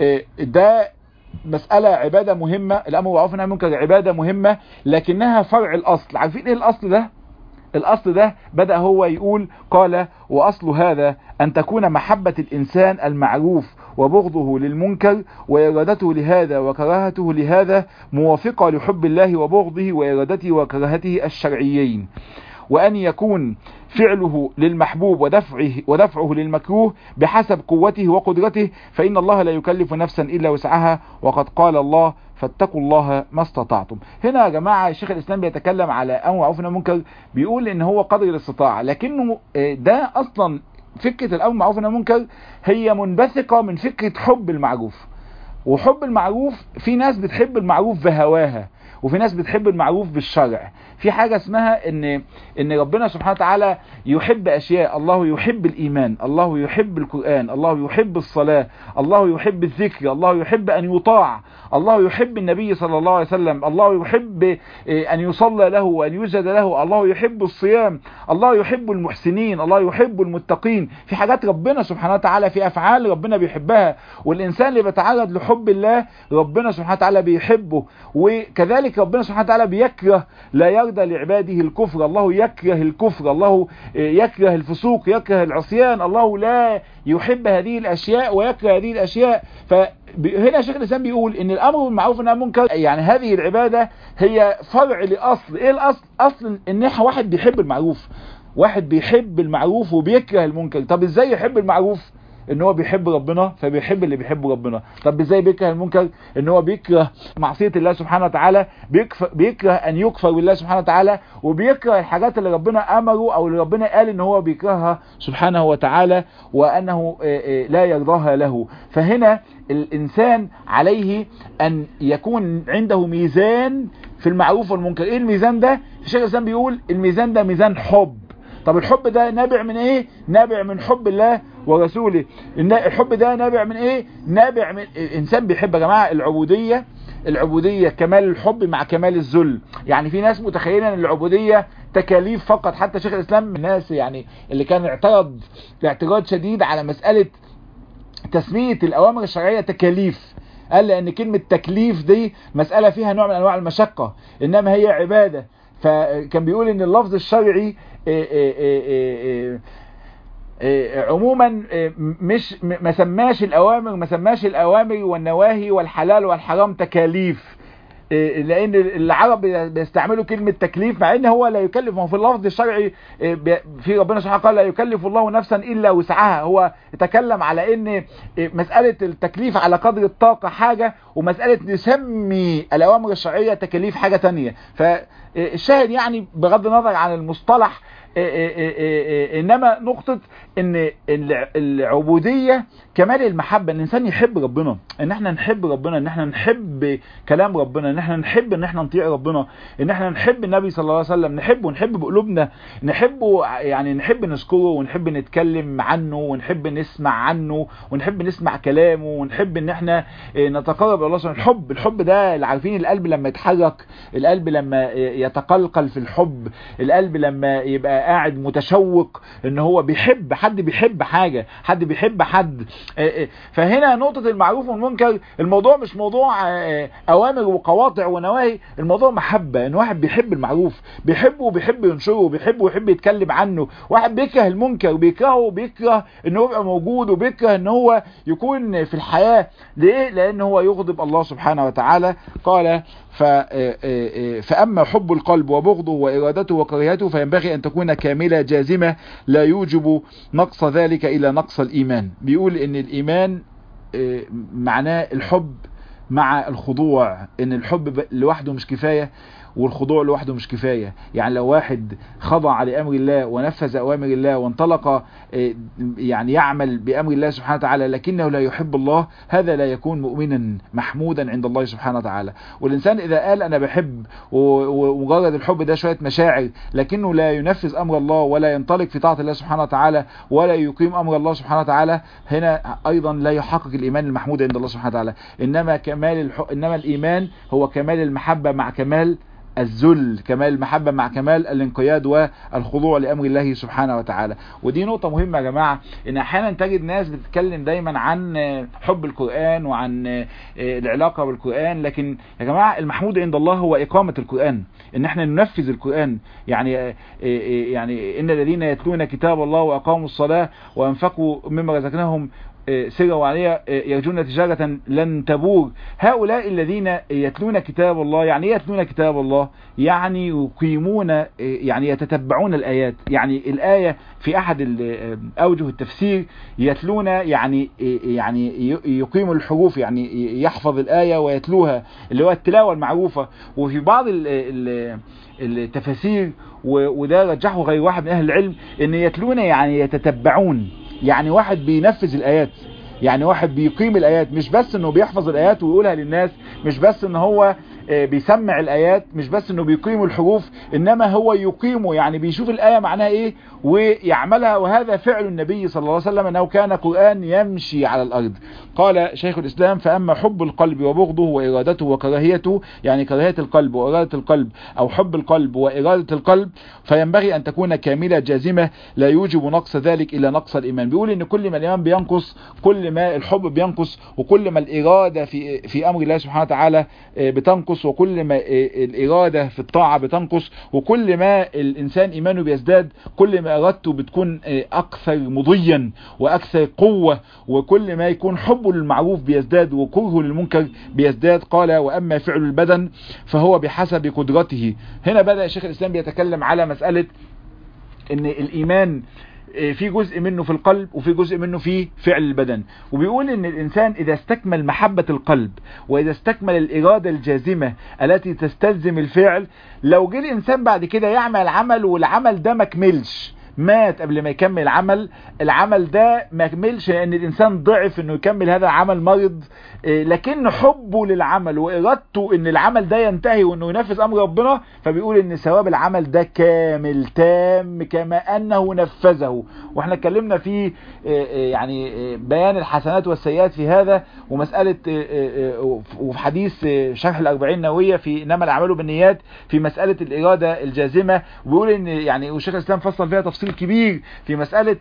ده مسألة عبادة مهمة الأمر معروف انها منكر عبادة مهمة لكنها فرع الأصل عارفين ايه الأصل ده الأصل ده بدأ هو يقول قال وأصل هذا أن تكون محبة الإنسان المعروف وبغضه للمنكر وإرادته لهذا وكراهته لهذا موافقة لحب الله وبغضه وإرادته وكراهته الشرعيين وأن يكون فعله للمحبوب ودفعه, ودفعه للمكروه بحسب قوته وقدرته فإن الله لا يكلف نفسا إلا وسعها وقد قال الله فاتقوا الله ما استطعتم هنا يا جماعة الشيخ الإسلام بيتكلم على أمر معروف منكر بيقول إن هو قدر الاستطاعة لكنه ده أصلا فكرة الأمر معروف منكر هي منبثقة من فكرة حب المعروف وحب المعروف في ناس بتحب المعروف بهواها وفي ناس بتحب المعروف بالشرع في حاجة اسمها ان ان ربنا سبحانه وتعالى يحب اشياء الله يحب الايمان الله يحب القرآن الله يحب الصلاة الله يحب الذكر الله يحب ان يطاع الله يحب النبي صلى الله عليه وسلم الله يحب ان يصلى له وان يسجد له الله يحب الصيام الله يحب المحسنين الله يحب المتقين في حاجات ربنا سبحانه وتعالى في افعال ربنا بيحبها والانسان اللي بيتعرض لحب الله ربنا سبحانه وتعالى بيحبه وكذلك ربنا سبحانه وتعالى بيكره لا يرضى لعباده الكفر الله يكره الكفر الله يكره الفسوق يكره العصيان الله لا يحب هذه الاشياء ويكره هذه الاشياء فهنا شيخ الاسلام بيقول ان الامر بالمعروف والنهي عن المنكر يعني هذه العباده هي فرع لاصل ايه الاصل اصل ان واحد بيحب المعروف واحد بيحب المعروف وبيكره المنكر طب ازاي يحب المعروف ان هو بيحب ربنا فبيحب اللي بيحب ربنا طب ازاي بيكره المنكر ان هو بيكره معصيه الله سبحانه وتعالى بيكره ان يكفر بالله سبحانه وتعالى وبيكره الحاجات اللي ربنا امره او اللي ربنا قال ان هو بيكرهها سبحانه وتعالى وانه لا يرضاها له فهنا الانسان عليه ان يكون عنده ميزان في المعروف والمنكر ايه الميزان ده الشيخ الاسلام بيقول الميزان ده ميزان حب طب الحب ده نابع من ايه نابع من حب الله ورسوله الحب ده نابع من ايه نابع من انسان بيحب يا جماعه العبوديه العبوديه كمال الحب مع كمال الذل يعني في ناس متخيله ان العبوديه تكاليف فقط حتى شيخ الاسلام من الناس يعني اللي كان اعترض اعتراض شديد على مساله تسميه الاوامر الشرعيه تكاليف قال لان كلمه تكليف دي مساله فيها نوع من انواع المشقه انما هي عباده فكان بيقول ان اللفظ الشرعي عموما مش ما سماش الاوامر ما سماش الاوامر والنواهي والحلال والحرام تكاليف لان العرب بيستعملوا كلمة تكليف مع ان هو لا يكلف هو في اللفظ الشرعي في ربنا سبحانه قال لا يكلف الله نفسا الا وسعها هو تكلم على ان مسألة التكليف على قدر الطاقة حاجة ومسألة نسمي الاوامر الشرعية تكاليف حاجة تانية فالشاهد يعني بغض النظر عن المصطلح انما نقطة ان العبودية كمال المحبة ان الانسان يحب ربنا ان احنا نحب ربنا ان احنا نحب كلام ربنا ان احنا نحب ان احنا نطيع ربنا ان احنا نحب النبي صلى الله عليه وسلم نحبه نحب بقلوبنا نحبه يعني نحب نذكره ونحب نتكلم عنه ونحب نسمع عنه ونحب نسمع كلامه ونحب ان احنا نتقرب الى الله سبحانه الحب الحب ده اللي عارفين القلب لما يتحرك القلب لما يتقلقل في الحب القلب لما يبقى قاعد متشوق ان هو بيحب حد بيحب حاجة حد بيحب حد فهنا نقطة المعروف والمنكر الموضوع مش موضوع اوامر وقواطع ونواهي الموضوع محبة ان واحد بيحب المعروف بيحبه وبيحب ينشره وبيحبه ويحب يتكلم عنه واحد بيكره المنكر بيكرهه وبيكره ان هو يبقى موجود وبيكره ان هو يكون في الحياة ليه لان هو يغضب الله سبحانه وتعالى قال فأما حب القلب وبغضه وإرادته وكراهيته فينبغي أن تكون كاملة جازمة لا يوجب نقص ذلك إلى نقص الإيمان بيقول إن الإيمان معناه الحب مع الخضوع إن الحب لوحده مش كفاية والخضوع لوحده مش كفاية يعني لو واحد خضع لأمر الله ونفذ أوامر الله وانطلق يعني يعمل بأمر الله سبحانه وتعالى لكنه لا يحب الله هذا لا يكون مؤمنا محمودا عند الله سبحانه وتعالى والإنسان إذا قال أنا بحب ومجرد الحب ده شوية مشاعر لكنه لا ينفذ أمر الله ولا ينطلق في طاعة الله سبحانه وتعالى ولا يقيم أمر الله سبحانه وتعالى هنا أيضا لا يحقق الإيمان المحمود عند الله سبحانه وتعالى إنما كمال الح... إنما الإيمان هو كمال المحبة مع كمال الذل كمال المحبة مع كمال الانقياد والخضوع لأمر الله سبحانه وتعالى ودي نقطة مهمة يا جماعة ان احيانا تجد ناس بتتكلم دايما عن حب القرآن وعن العلاقة بالقرآن لكن يا جماعة المحمود عند الله هو إقامة القرآن ان احنا ننفذ القرآن يعني يعني ان الذين يتلون كتاب الله وأقاموا الصلاة وأنفقوا مما رزقناهم سرا وعليا يرجون تجارة لن تبور هؤلاء الذين يتلون كتاب الله يعني ايه يتلون كتاب الله يعني يقيمون يعني يتتبعون الآيات يعني الآية في أحد أوجه التفسير يتلون يعني يعني يقيم الحروف يعني يحفظ الآية ويتلوها اللي هو التلاوة المعروفة وفي بعض التفاسير وده رجحه غير واحد من أهل العلم ان يتلون يعني يتتبعون يعني واحد بينفذ الآيات يعني واحد بيقيم الآيات مش بس انه بيحفظ الآيات ويقولها للناس مش بس ان هو بيسمع الآيات مش بس انه بيقيم الحروف انما هو يقيمه يعني بيشوف الآية معناها ايه ويعملها وهذا فعل النبي صلى الله عليه وسلم انه كان قرآن يمشي على الارض قال شيخ الاسلام فاما حب القلب وبغضه وارادته وكراهيته يعني كراهية القلب وارادة القلب او حب القلب وارادة القلب فينبغي ان تكون كاملة جازمة لا يوجب نقص ذلك الا نقص الايمان بيقول ان كل ما الايمان بينقص كل ما الحب بينقص وكل ما الارادة في في امر الله سبحانه وتعالى بتنقص وكل ما الارادة في الطاعة بتنقص وكل ما الانسان ايمانه بيزداد كل ما ارادته بتكون اكثر مضيا واكثر قوة وكل ما يكون حبه للمعروف بيزداد وكرهه للمنكر بيزداد قال واما فعل البدن فهو بحسب قدرته هنا بدأ الشيخ الاسلام بيتكلم على مسألة ان الايمان في جزء منه في القلب وفي جزء منه في فعل البدن وبيقول ان الانسان اذا استكمل محبة القلب واذا استكمل الارادة الجازمة التي تستلزم الفعل لو جه الانسان بعد كده يعمل عمل والعمل ده مكملش مات قبل ما يكمل عمل العمل ده ما كملش لان الانسان ضعف انه يكمل هذا العمل مرض لكن حبه للعمل وارادته ان العمل ده ينتهي وانه ينفذ امر ربنا فبيقول ان ثواب العمل ده كامل تام كما انه نفذه واحنا اتكلمنا في يعني بيان الحسنات والسيئات في هذا ومسألة وفي حديث شرح الاربعين النووية في انما الاعمال بالنيات في مسألة الارادة الجازمة وبيقول ان يعني والشيخ الاسلام فصل فيها تفصيل كبير في مسألة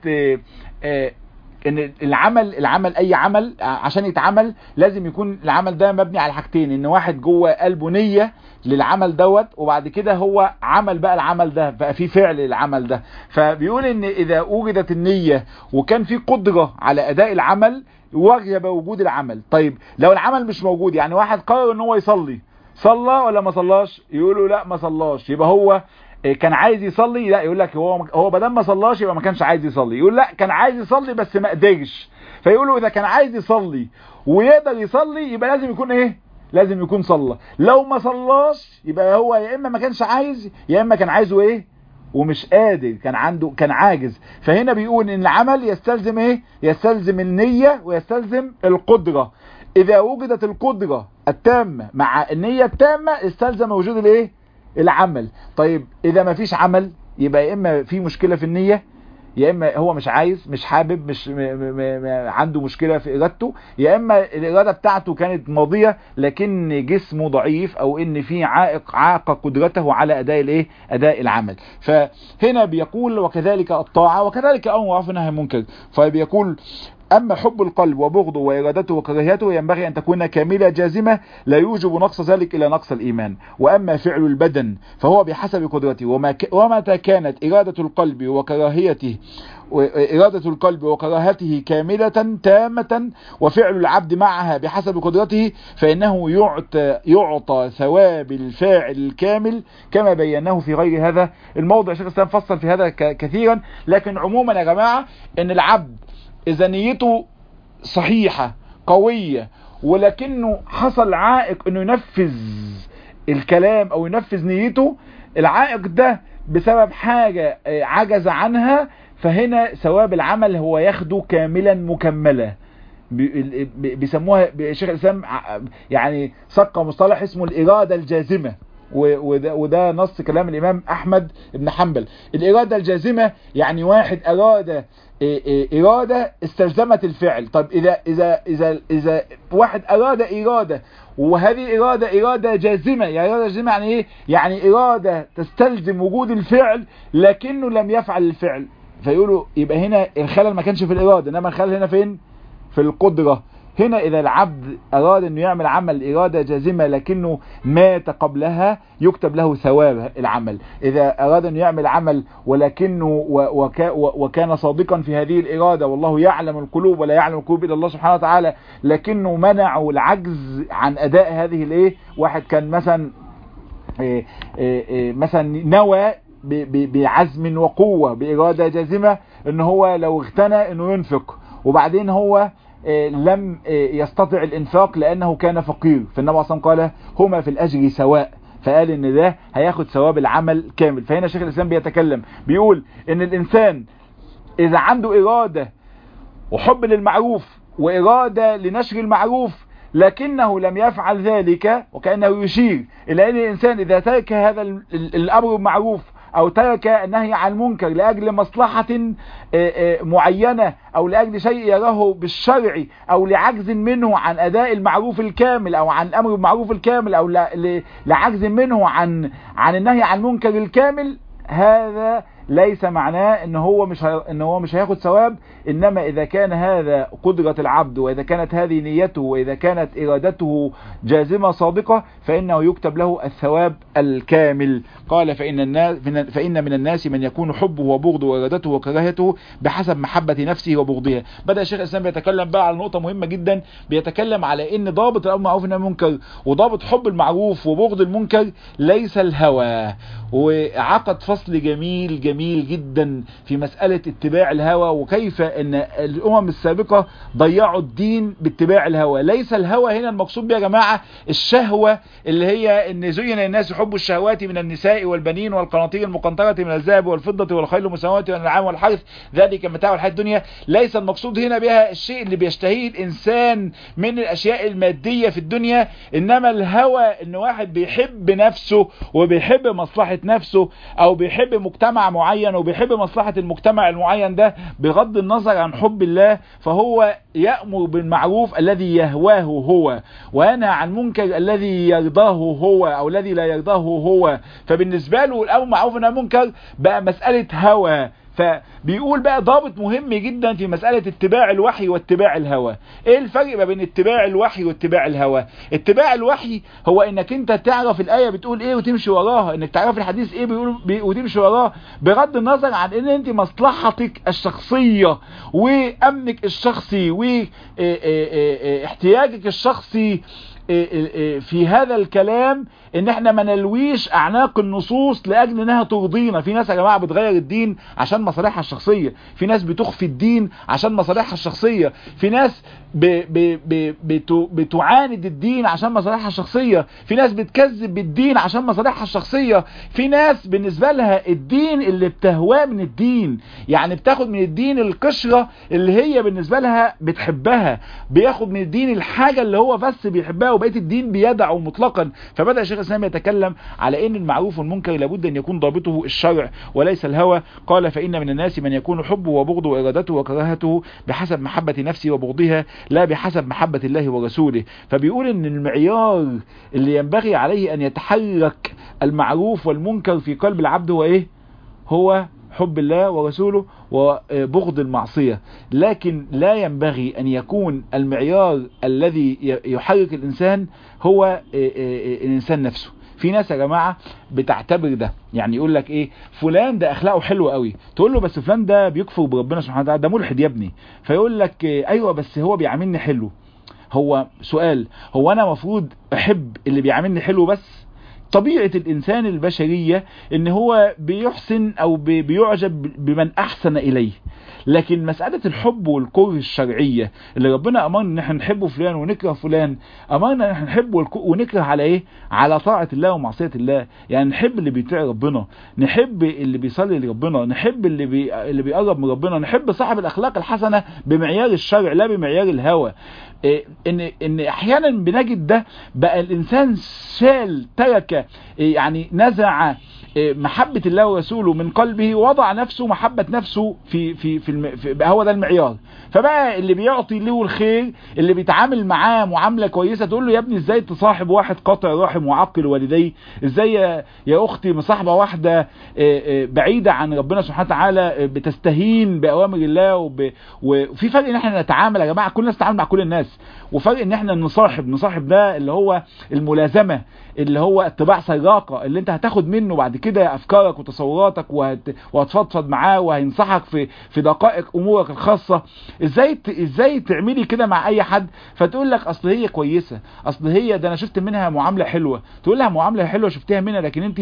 ان العمل العمل اي عمل عشان يتعمل لازم يكون العمل ده مبني على حاجتين ان واحد جوه قلبه نية للعمل دوت وبعد كده هو عمل بقى العمل ده بقى في فعل للعمل ده فبيقول ان اذا وجدت النية وكان في قدرة على اداء العمل وجب وجود العمل طيب لو العمل مش موجود يعني واحد قرر ان هو يصلي صلى ولا ما صلاش يقولوا لا ما صلاش يبقى هو كان عايز يصلي لا يقول لك هو هو بدل ما صلاش يبقى ما كانش عايز يصلي يقول لا كان عايز يصلي بس ما قدرش فيقولوا اذا كان عايز يصلي ويقدر يصلي يبقى لازم يكون ايه لازم يكون صلى لو ما صلاش يبقى هو يا اما ما كانش عايز يا اما كان عايزه ايه ومش قادر كان عنده كان عاجز فهنا بيقول ان العمل يستلزم ايه يستلزم النية ويستلزم القدرة اذا وجدت القدرة التامة مع النية التامة استلزم وجود الايه العمل طيب اذا ما فيش عمل يبقى يا اما في مشكلة في النية يا اما هو مش عايز مش حابب مش م م م عنده مشكلة في ارادته يا اما الاراده بتاعته كانت ماضية لكن جسمه ضعيف او ان في عائق عاق قدرته على اداء الايه اداء العمل فهنا بيقول وكذلك الطاعة وكذلك امر معروف نهي منكر فبيقول أما حب القلب وبغضه وإرادته وكراهيته ينبغي أن تكون كاملة جازمة لا يوجب نقص ذلك إلى نقص الإيمان وأما فعل البدن فهو بحسب قدرته وما ك... ومتى كانت إرادة القلب وكراهيته إرادة القلب وكراهته كاملة تامة وفعل العبد معها بحسب قدرته فإنه يعطى, يعطى ثواب الفاعل الكامل كما بيناه في غير هذا الموضع شيخ الإسلام فصل في هذا كثيرا لكن عموما يا جماعة إن العبد إذا نيته صحيحة قوية ولكنه حصل عائق إنه ينفذ الكلام أو ينفذ نيته العائق ده بسبب حاجة عجز عنها فهنا ثواب العمل هو ياخده كاملا مكملا بيسموها شيخ الإسلام يعني سقى مصطلح اسمه الإرادة الجازمة وده, وده نص كلام الإمام أحمد بن حنبل الإرادة الجازمة يعني واحد أراد إرادة استلزمت الفعل طب إذا, إذا, إذا, إذا واحد أراد إرادة وهذه إرادة إرادة جازمة يعني إرادة جازمة يعني إيه يعني إرادة تستلزم وجود الفعل لكنه لم يفعل الفعل فيقولوا يبقى هنا الخلل ما كانش في الإرادة إنما الخلل هنا فين في القدرة هنا إذا العبد أراد أنه يعمل عمل إرادة جازمة لكنه مات قبلها يكتب له ثواب العمل إذا أراد أنه يعمل عمل ولكنه وكا وكان صادقا في هذه الإرادة والله يعلم القلوب ولا يعلم القلوب إلا الله سبحانه وتعالى لكنه منعه العجز عن أداء هذه الإيه واحد كان مثلا إيه إيه مثلا نوى بعزم وقوة بإرادة جازمة ان هو لو اغتنى انه ينفق وبعدين هو لم يستطع الانفاق لانه كان فقير فالنبي اصلا قال هما في الاجر سواء فقال ان ده هياخد ثواب العمل كامل فهنا شيخ الاسلام بيتكلم بيقول ان الانسان اذا عنده ارادة وحب للمعروف وارادة لنشر المعروف لكنه لم يفعل ذلك وكأنه يشير إلى أن الإنسان إذا ترك هذا الأمر المعروف أو ترك النهي عن المنكر لأجل مصلحة معينة أو لأجل شيء يراه بالشرع أو لعجز منه عن أداء المعروف الكامل أو عن أمر المعروف الكامل أو لعجز منه عن عن النهي عن المنكر الكامل هذا ليس معناه ان هو مش هي... ان هو مش هياخد ثواب انما اذا كان هذا قدرة العبد واذا كانت هذه نيته واذا كانت ارادته جازمة صادقة فانه يكتب له الثواب الكامل قال فان الناس فان من الناس من يكون حبه وبغضه وارادته وكراهيته بحسب محبة نفسه وبغضها بدا الشيخ الاسلام بيتكلم بقى على نقطة مهمة جدا بيتكلم على ان ضابط الامر معروف والنهي المنكر وضابط حب المعروف وبغض المنكر ليس الهوى وعقد فصل جميل جميل جميل جدا في مسألة اتباع الهوى وكيف ان الامم السابقة ضيعوا الدين باتباع الهوى ليس الهوى هنا المقصود بها يا جماعة الشهوة اللي هي ان زين الناس حب الشهوات من النساء والبنين والقناطير المقنطرة من الذهب والفضة والخيل المساواة والانعام والحرث ذلك متاع الحياة الدنيا ليس المقصود هنا بها الشيء اللي بيشتهيه الانسان من الاشياء المادية في الدنيا انما الهوى ان واحد بيحب نفسه وبيحب مصلحة نفسه او بيحب مجتمع معين معين وبيحب مصلحة المجتمع المعين ده بغض النظر عن حب الله فهو يأمر بالمعروف الذي يهواه هو وينهى عن منكر الذي يرضاه هو او الذي لا يرضاه هو فبالنسبة له الامر معروف انه منكر بقى مسألة هوى فبيقول بقى ضابط مهم جدا في مسألة اتباع الوحي واتباع الهوى ايه الفرق ما بين اتباع الوحي واتباع الهوى اتباع الوحي هو انك انت تعرف الآية بتقول ايه وتمشي وراها انك تعرف الحديث ايه بيقول بي وتمشي وراه بغض النظر عن ان انت مصلحتك الشخصية وامنك الشخصي واحتياجك الشخصي في هذا الكلام ان احنا ما نلويش اعناق النصوص لاجل انها ترضينا في ناس يا جماعه بتغير الدين عشان مصالحها الشخصيه في ناس بتخفي الدين عشان مصالحها الشخصيه في ناس ب ب ب بتو بتعاند الدين عشان مصالحها الشخصيه في ناس بتكذب بالدين عشان مصالحها الشخصيه في ناس بالنسبه لها الدين اللي بتهواه من الدين يعني بتاخد من الدين القشره اللي هي بالنسبه لها بتحبها بياخد من الدين الحاجه اللي هو بس بيحبها وبقيه الدين بيدعه مطلقا فبدا الشيخ الاسلام يتكلم على ان المعروف والمنكر لابد ان يكون ضابطه الشرع وليس الهوى قال فان من الناس من يكون حبه وبغضه وارادته وكراهته بحسب محبه نفسه وبغضها لا بحسب محبه الله ورسوله فبيقول ان المعيار اللي ينبغي عليه ان يتحرك المعروف والمنكر في قلب العبد هو ايه هو حب الله ورسوله وبغض المعصية لكن لا ينبغي أن يكون المعيار الذي يحرك الإنسان هو الإنسان نفسه في ناس يا جماعة بتعتبر ده يعني يقول لك ايه فلان ده اخلاقه حلوه قوي تقول له بس فلان ده بيكفر بربنا سبحانه وتعالى ده ملحد يا ابني فيقول لك ايوه بس هو بيعاملني حلو هو سؤال هو انا مفروض احب اللي بيعاملني حلو بس طبيعة الإنسان البشرية إن هو بيحسن أو بيعجب بمن أحسن إليه لكن مسألة الحب والكره الشرعية اللي ربنا أمرنا إن احنا نحب فلان ونكره فلان أمرنا إن احنا نحب ونكره على إيه؟ على طاعة الله ومعصية الله يعني نحب اللي بيطيع ربنا نحب اللي بيصلي لربنا نحب اللي بي... اللي بيقرب من ربنا نحب صاحب الأخلاق الحسنة بمعيار الشرع لا بمعيار الهوى إيه ان ان احيانا بنجد ده بقى الانسان شال ترك إيه يعني نزع إيه محبة الله ورسوله من قلبه وضع نفسه محبة نفسه في في في, الم... في هو ده المعيار فبقى اللي بيعطي له الخير اللي بيتعامل معاه معاملة كويسة تقول له يا ابني ازاي تصاحب واحد قاطع رحم وعقل والديه ازاي يا, يا اختي مصاحبة واحدة بعيدة عن ربنا سبحانه وتعالى بتستهين بأوامر الله وب... وفي فرق ان احنا نتعامل يا جماعة كل الناس تتعامل مع كل الناس وفرق ان احنا نصاحب نصاحب ده اللي هو الملازمة اللي هو اتباع سراقة اللي انت هتاخد منه بعد كده افكارك وتصوراتك وهت... وهتفضفض معاه وهينصحك في في دقائق امورك الخاصة ازاي ت... ازاي تعملي كده مع اي حد فتقول لك اصل هي كويسة اصل هي ده انا شفت منها معاملة حلوة تقول لها معاملة حلوة شفتها منها لكن انت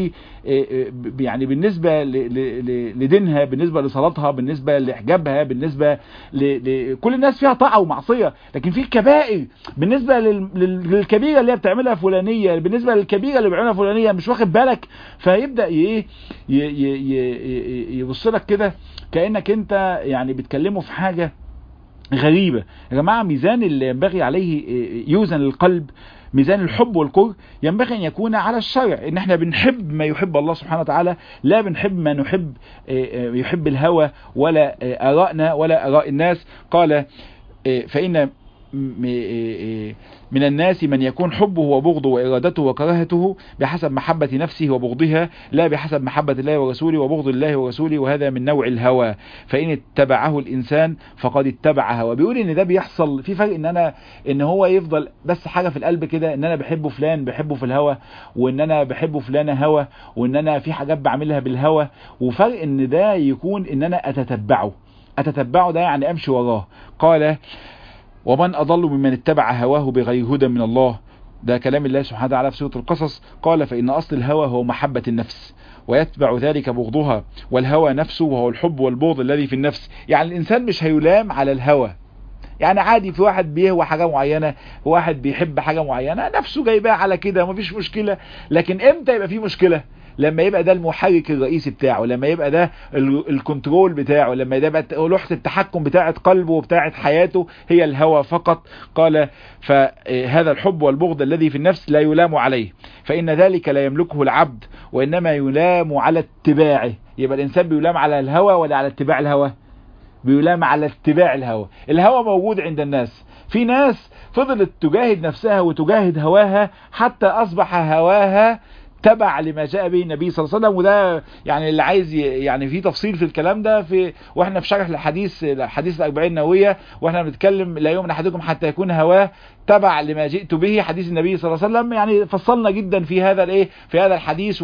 يعني بالنسبة ل... ل... لدينها بالنسبة لصلاتها بالنسبة لحجابها بالنسبة ل... لكل الناس فيها طاعة ومعصية لكن في كبائر بالنسبة لل... للكبيرة اللي هي بتعملها فلانية بالنسبة للكبيرة اللي بيعملها فلانية مش واخد بالك فيبدأ ايه يبص لك كده كأنك انت يعني بتكلمه في حاجة غريبة يا جماعة ميزان اللي ينبغي عليه يوزن القلب ميزان الحب والكره ينبغي ان يكون على الشرع ان احنا بنحب ما يحب الله سبحانه وتعالى لا بنحب ما نحب يحب الهوى ولا ارائنا ولا اراء الناس قال فان من الناس من يكون حبه وبغضه وإرادته وكراهته بحسب محبة نفسه وبغضها لا بحسب محبة الله ورسوله وبغض الله ورسوله وهذا من نوع الهوى فإن اتبعه الإنسان فقد اتبع هوى بيقول إن ده بيحصل في فرق إن أنا إن هو يفضل بس حاجة في القلب كده إن أنا بحبه فلان بحبه في الهوى وإن أنا بحبه فلانة هوى وإن أنا في حاجات بعملها بالهوى وفرق إن ده يكون إن أنا أتتبعه أتتبعه ده يعني أمشي وراه قال ومن أضل ممن اتبع هواه بغير هدى من الله ده كلام الله سبحانه وتعالى في سورة القصص قال فإن أصل الهوى هو محبة النفس ويتبع ذلك بغضها والهوى نفسه وهو الحب والبغض الذي في النفس يعني الإنسان مش هيلام على الهوى يعني عادي في واحد بيهوى حاجة معينة واحد بيحب حاجة معينة نفسه جايبها على كده مفيش مشكلة لكن امتى يبقى في مشكلة لما يبقى ده المحرك الرئيسي بتاعه لما يبقى ده الكنترول بتاعه لما يبقى لوحة التحكم بتاعة قلبه وبتاعة حياته هي الهوى فقط قال فهذا الحب والبغض الذي في النفس لا يلام عليه فإن ذلك لا يملكه العبد وإنما يلام على اتباعه يبقى الإنسان بيلام على الهوى ولا على اتباع الهوى بيلام على اتباع الهوى الهوى موجود عند الناس في ناس فضلت تجاهد نفسها وتجاهد هواها حتى أصبح هواها تبع لما جاء به النبي صلى الله عليه وسلم وده يعني اللي عايز يعني في تفصيل في الكلام ده في واحنا في شرح الحديث حديث الأربعين النووية واحنا بنتكلم لا يؤمن احدكم حتى يكون هواه تبع لما جئت به حديث النبي صلى الله عليه وسلم يعني فصلنا جدا في هذا الايه في هذا الحديث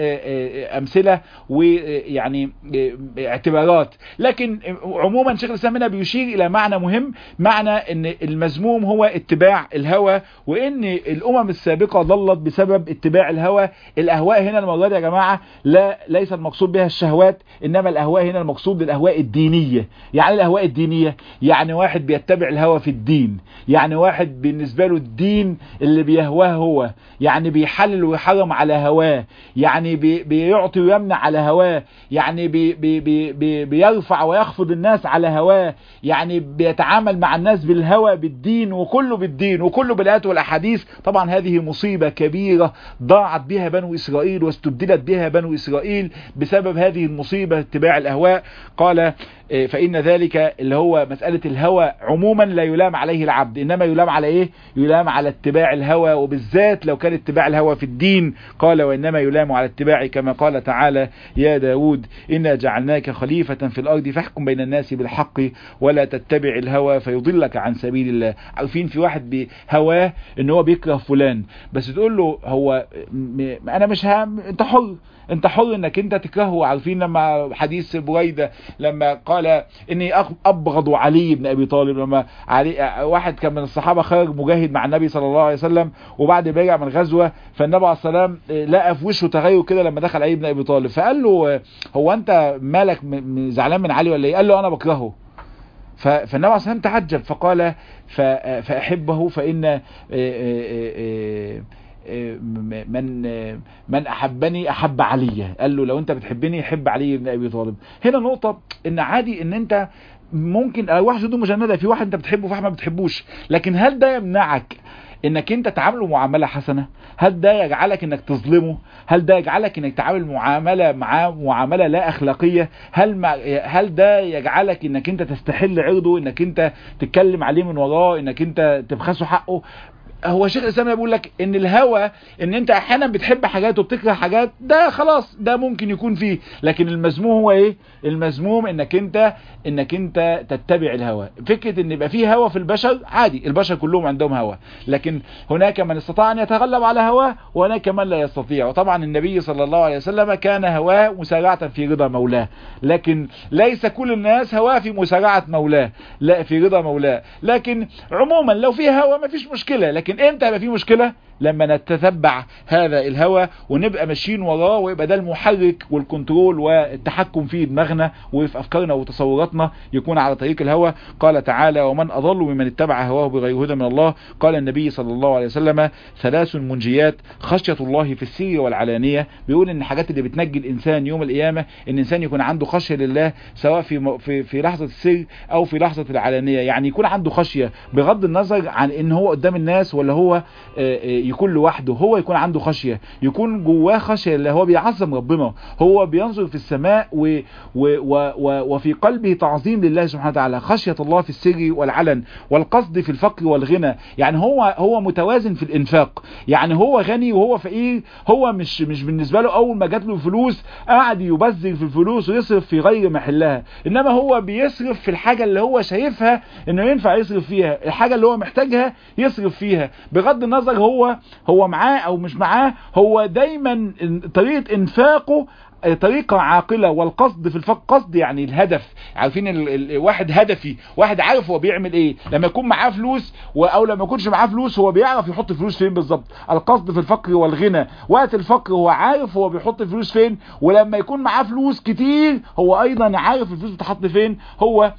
وامثله ويعني اعتبارات لكن عموما شيخ الاسلام هنا بيشير الى معنى مهم معنى ان المذموم هو اتباع الهوى وان الامم السابقه ضلت بسبب اتباع الهوى الاهواء هنا المره دي يا جماعه لا ليس المقصود بها الشهوات انما الاهواء هنا المقصود بالاهواء الدينيه يعني الاهواء الدينيه يعني واحد بيتبع الهوى في الدين يعني واحد بالنسبه له الدين اللي بيهواه هو يعني بيحلل ويحرم على هواه يعني بي بيعطي ويمنع على هواه يعني بي بي بي بي بيرفع ويخفض الناس على هواه يعني بيتعامل مع الناس بالهوى بالدين وكله بالدين وكله بالايات والاحاديث طبعا هذه مصيبه كبيره ضاعت بها بنو إسرائيل واستبدلت بها بنو إسرائيل بسبب هذه المصيبة اتباع الأهواء قال فإن ذلك اللي هو مسألة الهوى عموما لا يلام عليه العبد إنما يلام على إيه يلام على اتباع الهوى وبالذات لو كان اتباع الهوى في الدين قال وإنما يلام على اتباع كما قال تعالى يا داود إنا جعلناك خليفة في الأرض فاحكم بين الناس بالحق ولا تتبع الهوى فيضلك عن سبيل الله عارفين في واحد بهواه إن هو بيكره فلان بس تقول له هو أنا مش هم أنت حر انت حر انك انت تكرهه عارفين لما حديث بريدة لما قال اني ابغض علي بن ابي طالب لما علي واحد كان من الصحابة خرج مجاهد مع النبي صلى الله عليه وسلم وبعد ما رجع من غزوة فالنبي عليه السلام لقى في وشه تغير كده لما دخل علي بن ابي طالب فقال له هو انت مالك زعلان من علي ولا ايه قال له انا بكرهه فالنبي عليه السلام تعجب فقال فاحبه فان من من احبني احب علي قال له لو انت بتحبني حب علي بن ابي طالب هنا نقطة ان عادي ان انت ممكن واحد عنده مجندة في واحد انت بتحبه في واحد ما بتحبوش لكن هل ده يمنعك انك انت تعامله معاملة حسنة هل ده يجعلك انك تظلمه هل ده يجعلك انك تعامل معاملة معاه معاملة لا اخلاقية هل ما هل ده يجعلك انك انت تستحل عرضه انك انت تتكلم عليه من وراه انك انت تبخسه حقه هو شيخ الاسلام بيقول لك ان الهوى ان انت احيانا بتحب حاجات وبتكره حاجات ده خلاص ده ممكن يكون فيه لكن المذموم هو ايه المذموم انك انت انك انت تتبع الهوى فكره ان يبقى فيه هوى في البشر عادي البشر كلهم عندهم هوى لكن هناك من استطاع ان يتغلب على هواه وهناك من لا يستطيع وطبعا النبي صلى الله عليه وسلم كان هواه مسارعه في رضا مولاه لكن ليس كل الناس هواه في مسارعه مولاه لا في رضا مولاه لكن عموما لو في هوى ما فيش مشكله لكن لكن امتى هيبقى في مشكله لما نتتبع هذا الهوى ونبقى ماشيين وراه ويبقى ده المحرك والكنترول والتحكم في دماغنا وفي افكارنا وتصوراتنا يكون على طريق الهوى قال تعالى ومن اضل ممن اتبع هواه بغير هدى من الله قال النبي صلى الله عليه وسلم ثلاث منجيات خشية الله في السر والعلانية بيقول ان الحاجات اللي بتنجي الانسان يوم القيامة ان الانسان يكون عنده خشية لله سواء في في في لحظة السر او في لحظة العلانية يعني يكون عنده خشية بغض النظر عن ان هو قدام الناس ولا هو يكون لوحده هو يكون عنده خشية يكون جواه خشية اللي هو بيعظم ربنا هو بينظر في السماء و و و و وفي قلبه تعظيم لله سبحانه وتعالى خشية الله في السر والعلن والقصد في الفقر والغنى يعني هو هو متوازن في الانفاق يعني هو غني وهو فقير هو مش مش بالنسبة له اول ما جات له فلوس قاعد يبذر في الفلوس ويصرف في غير محلها انما هو بيصرف في الحاجة اللي هو شايفها انه ينفع يصرف فيها الحاجة اللي هو محتاجها يصرف فيها بغض النظر هو هو معاه او مش معاه هو دايما طريقة انفاقه طريقة عاقلة والقصد في الفق قصد يعني الهدف عارفين الواحد هدفي واحد عارف هو بيعمل ايه لما يكون معاه فلوس او لما يكونش معاه فلوس هو بيعرف يحط فلوس فين بالظبط القصد في الفقر والغنى وقت الفقر هو عارف هو بيحط فلوس فين ولما يكون معاه فلوس كتير هو ايضا عارف الفلوس بتحط فين هو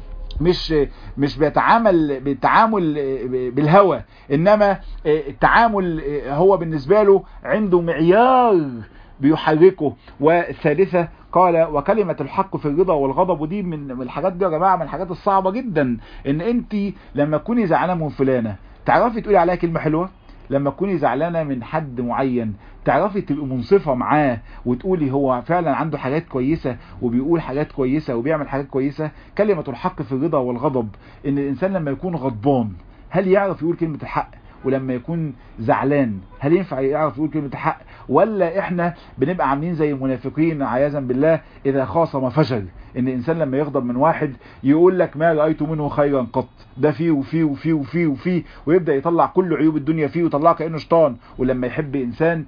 مش مش بيتعامل بالتعامل بالهوى انما التعامل هو بالنسبة له عنده معيار بيحركه والثالثة قال وكلمة الحق في الرضا والغضب ودي من الحاجات دي يا جماعة من الحاجات الصعبة جدا ان انت لما تكوني زعلانة من فلانة تعرفي تقولي عليها كلمة حلوة لما تكوني زعلانة من حد معين تعرفي تبقي منصفة معاه وتقولي هو فعلا عنده حاجات كويسة وبيقول حاجات كويسة وبيعمل حاجات كويسة كلمة الحق في الرضا والغضب ان الانسان لما يكون غضبان هل يعرف يقول كلمة الحق ولما يكون زعلان هل ينفع يعرف يقول كلمة الحق ولا احنا بنبقى عاملين زي المنافقين عياذا بالله اذا خاصم فشل ان الانسان لما يغضب من واحد يقول لك ما رأيت منه خيرا قط ده فيه وفيه وفيه وفيه وفيه ويبدأ يطلع كل عيوب الدنيا فيه ويطلعه كأنه شيطان ولما يحب انسان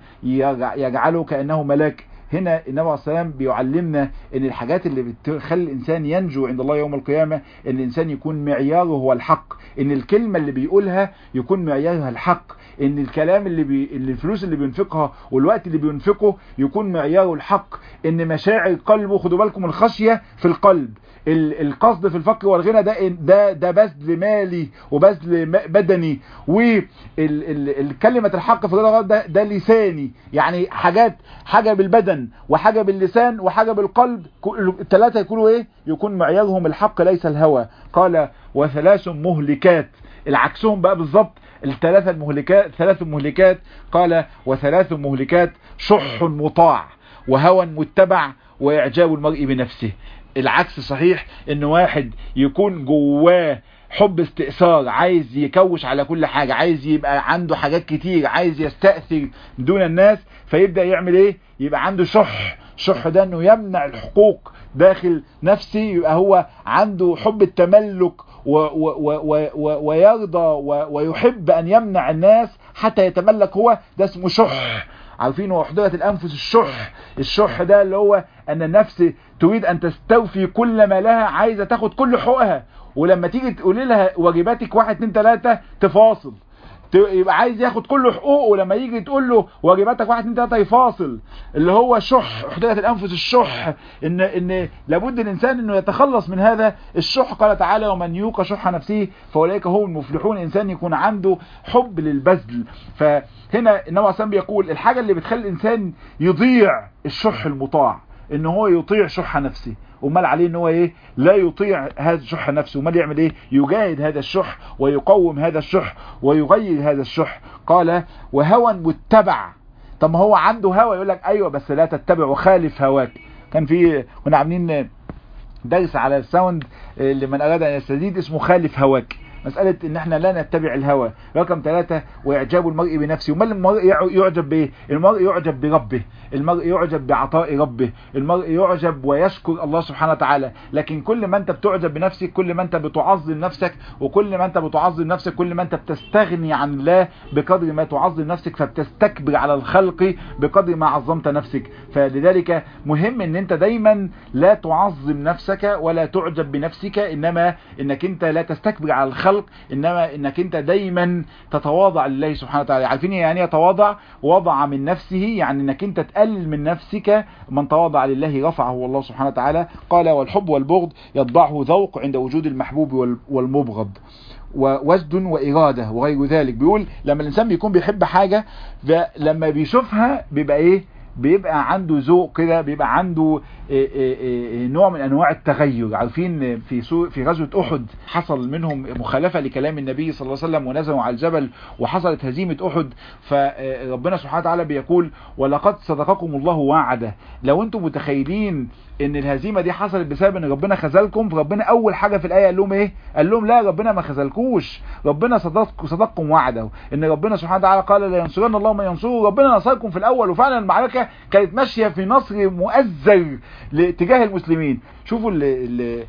يجعله كأنه ملاك هنا النبي عليه السلام بيعلمنا ان الحاجات اللي بتخلي الانسان ينجو عند الله يوم القيامة ان الانسان يكون معياره هو الحق ان الكلمة اللي بيقولها يكون معيارها الحق ان الكلام اللي, بي... اللي الفلوس اللي بينفقها والوقت اللي بينفقه يكون معياره الحق ان مشاعر قلبه خدوا بالكم الخشية في القلب القصد في الفقر والغنى ده ده ده بذل مالي وبذل بدني وكلمة الحق في الغنى ده ده لساني يعني حاجات حاجة بالبدن وحاجة باللسان وحاجة بالقلب الثلاثة يكونوا ايه يكون معيارهم الحق ليس الهوى قال وثلاث مهلكات العكسهم بقى بالظبط الثلاثة المهلكات ثلاث مهلكات قال وثلاث مهلكات شح مطاع وهوى متبع واعجاب المرء بنفسه العكس صحيح ان واحد يكون جواه حب استئثار عايز يكوش على كل حاجة عايز يبقى عنده حاجات كتير عايز يستأثر دون الناس فيبدأ يعمل ايه يبقى عنده شح شح ده انه يمنع الحقوق داخل نفسي يبقى هو عنده حب التملك و و و و ويرضى ويحب ان يمنع الناس حتى يتملك هو ده اسمه شح عارفين وحدة الأنفس الشح الشح ده اللي هو أن النفس تريد أن تستوفي كل ما لها عايزة تاخد كل حقوقها ولما تيجي تقولي لها واجباتك واحد اتنين تلاتة تفاصل يبقى عايز ياخد كل حقوقه ولما يجي تقول له واجباتك واحد اتنين تلاته يفاصل اللي هو شح حدية الانفس الشح ان ان لابد الانسان انه يتخلص من هذا الشح قال تعالى ومن يوق شح نفسه فاولئك هم المفلحون الانسان يكون عنده حب للبذل فهنا النبي عليه بيقول الحاجه اللي بتخلي الانسان يضيع الشح المطاع ان هو يطيع شح نفسه امال عليه ان هو ايه لا يطيع هذا الشح نفسه امال يعمل ايه يجاهد هذا الشح ويقوم هذا الشح ويغير هذا الشح قال وهوى متبع طب ما هو عنده هوى يقول لك ايوه بس لا تتبع وخالف هواك كان في كنا عاملين درس على الساوند لمن اراد ان يستزيد اسمه خالف هواك مسألة ان احنا لا نتبع الهوى رقم ثلاثة واعجاب المرء بنفسه وما المرء يعجب بايه المرء يعجب بربه المرء يعجب بعطاء ربه المرء يعجب ويشكر الله سبحانه وتعالى لكن كل ما انت بتعجب بنفسك كل ما انت بتعظم نفسك وكل ما انت بتعظم نفسك كل ما انت بتستغني عن الله بقدر ما تعظم نفسك فبتستكبر على الخلق بقدر ما عظمت نفسك فلذلك مهم ان انت دايما لا تعظم نفسك ولا تعجب بنفسك انما انك انت لا تستكبر على الخلق الخلق انما انك انت دايما تتواضع لله سبحانه وتعالى عارفين يعني يتواضع وضع من نفسه يعني انك انت تقلل من نفسك من تواضع لله رفعه الله سبحانه وتعالى قال والحب والبغض يطبعه ذوق عند وجود المحبوب والمبغض ووجد وإرادة وغير ذلك بيقول لما الإنسان بيكون بيحب حاجة لما بيشوفها بيبقى إيه بيبقى عنده ذوق كده بيبقى عنده إيه إيه إيه نوع من انواع التغير عارفين في في غزوه احد حصل منهم مخالفه لكلام النبي صلى الله عليه وسلم ونزلوا على الجبل وحصلت هزيمه احد فربنا سبحانه وتعالى بيقول ولقد صدقكم الله وعده لو انتم متخيلين ان الهزيمه دي حصلت بسبب ان ربنا خذلكم فربنا اول حاجه في الايه قال لهم ايه قال لهم لا ربنا ما خذلكوش ربنا صدق صدقكم وعده ان ربنا سبحانه وتعالى قال لا ينصرن الله من ينصره ربنا نصركم في الاول وفعلا المعركه كانت ماشيه في نصر مؤزر لاتجاه المسلمين شوفوا ال ال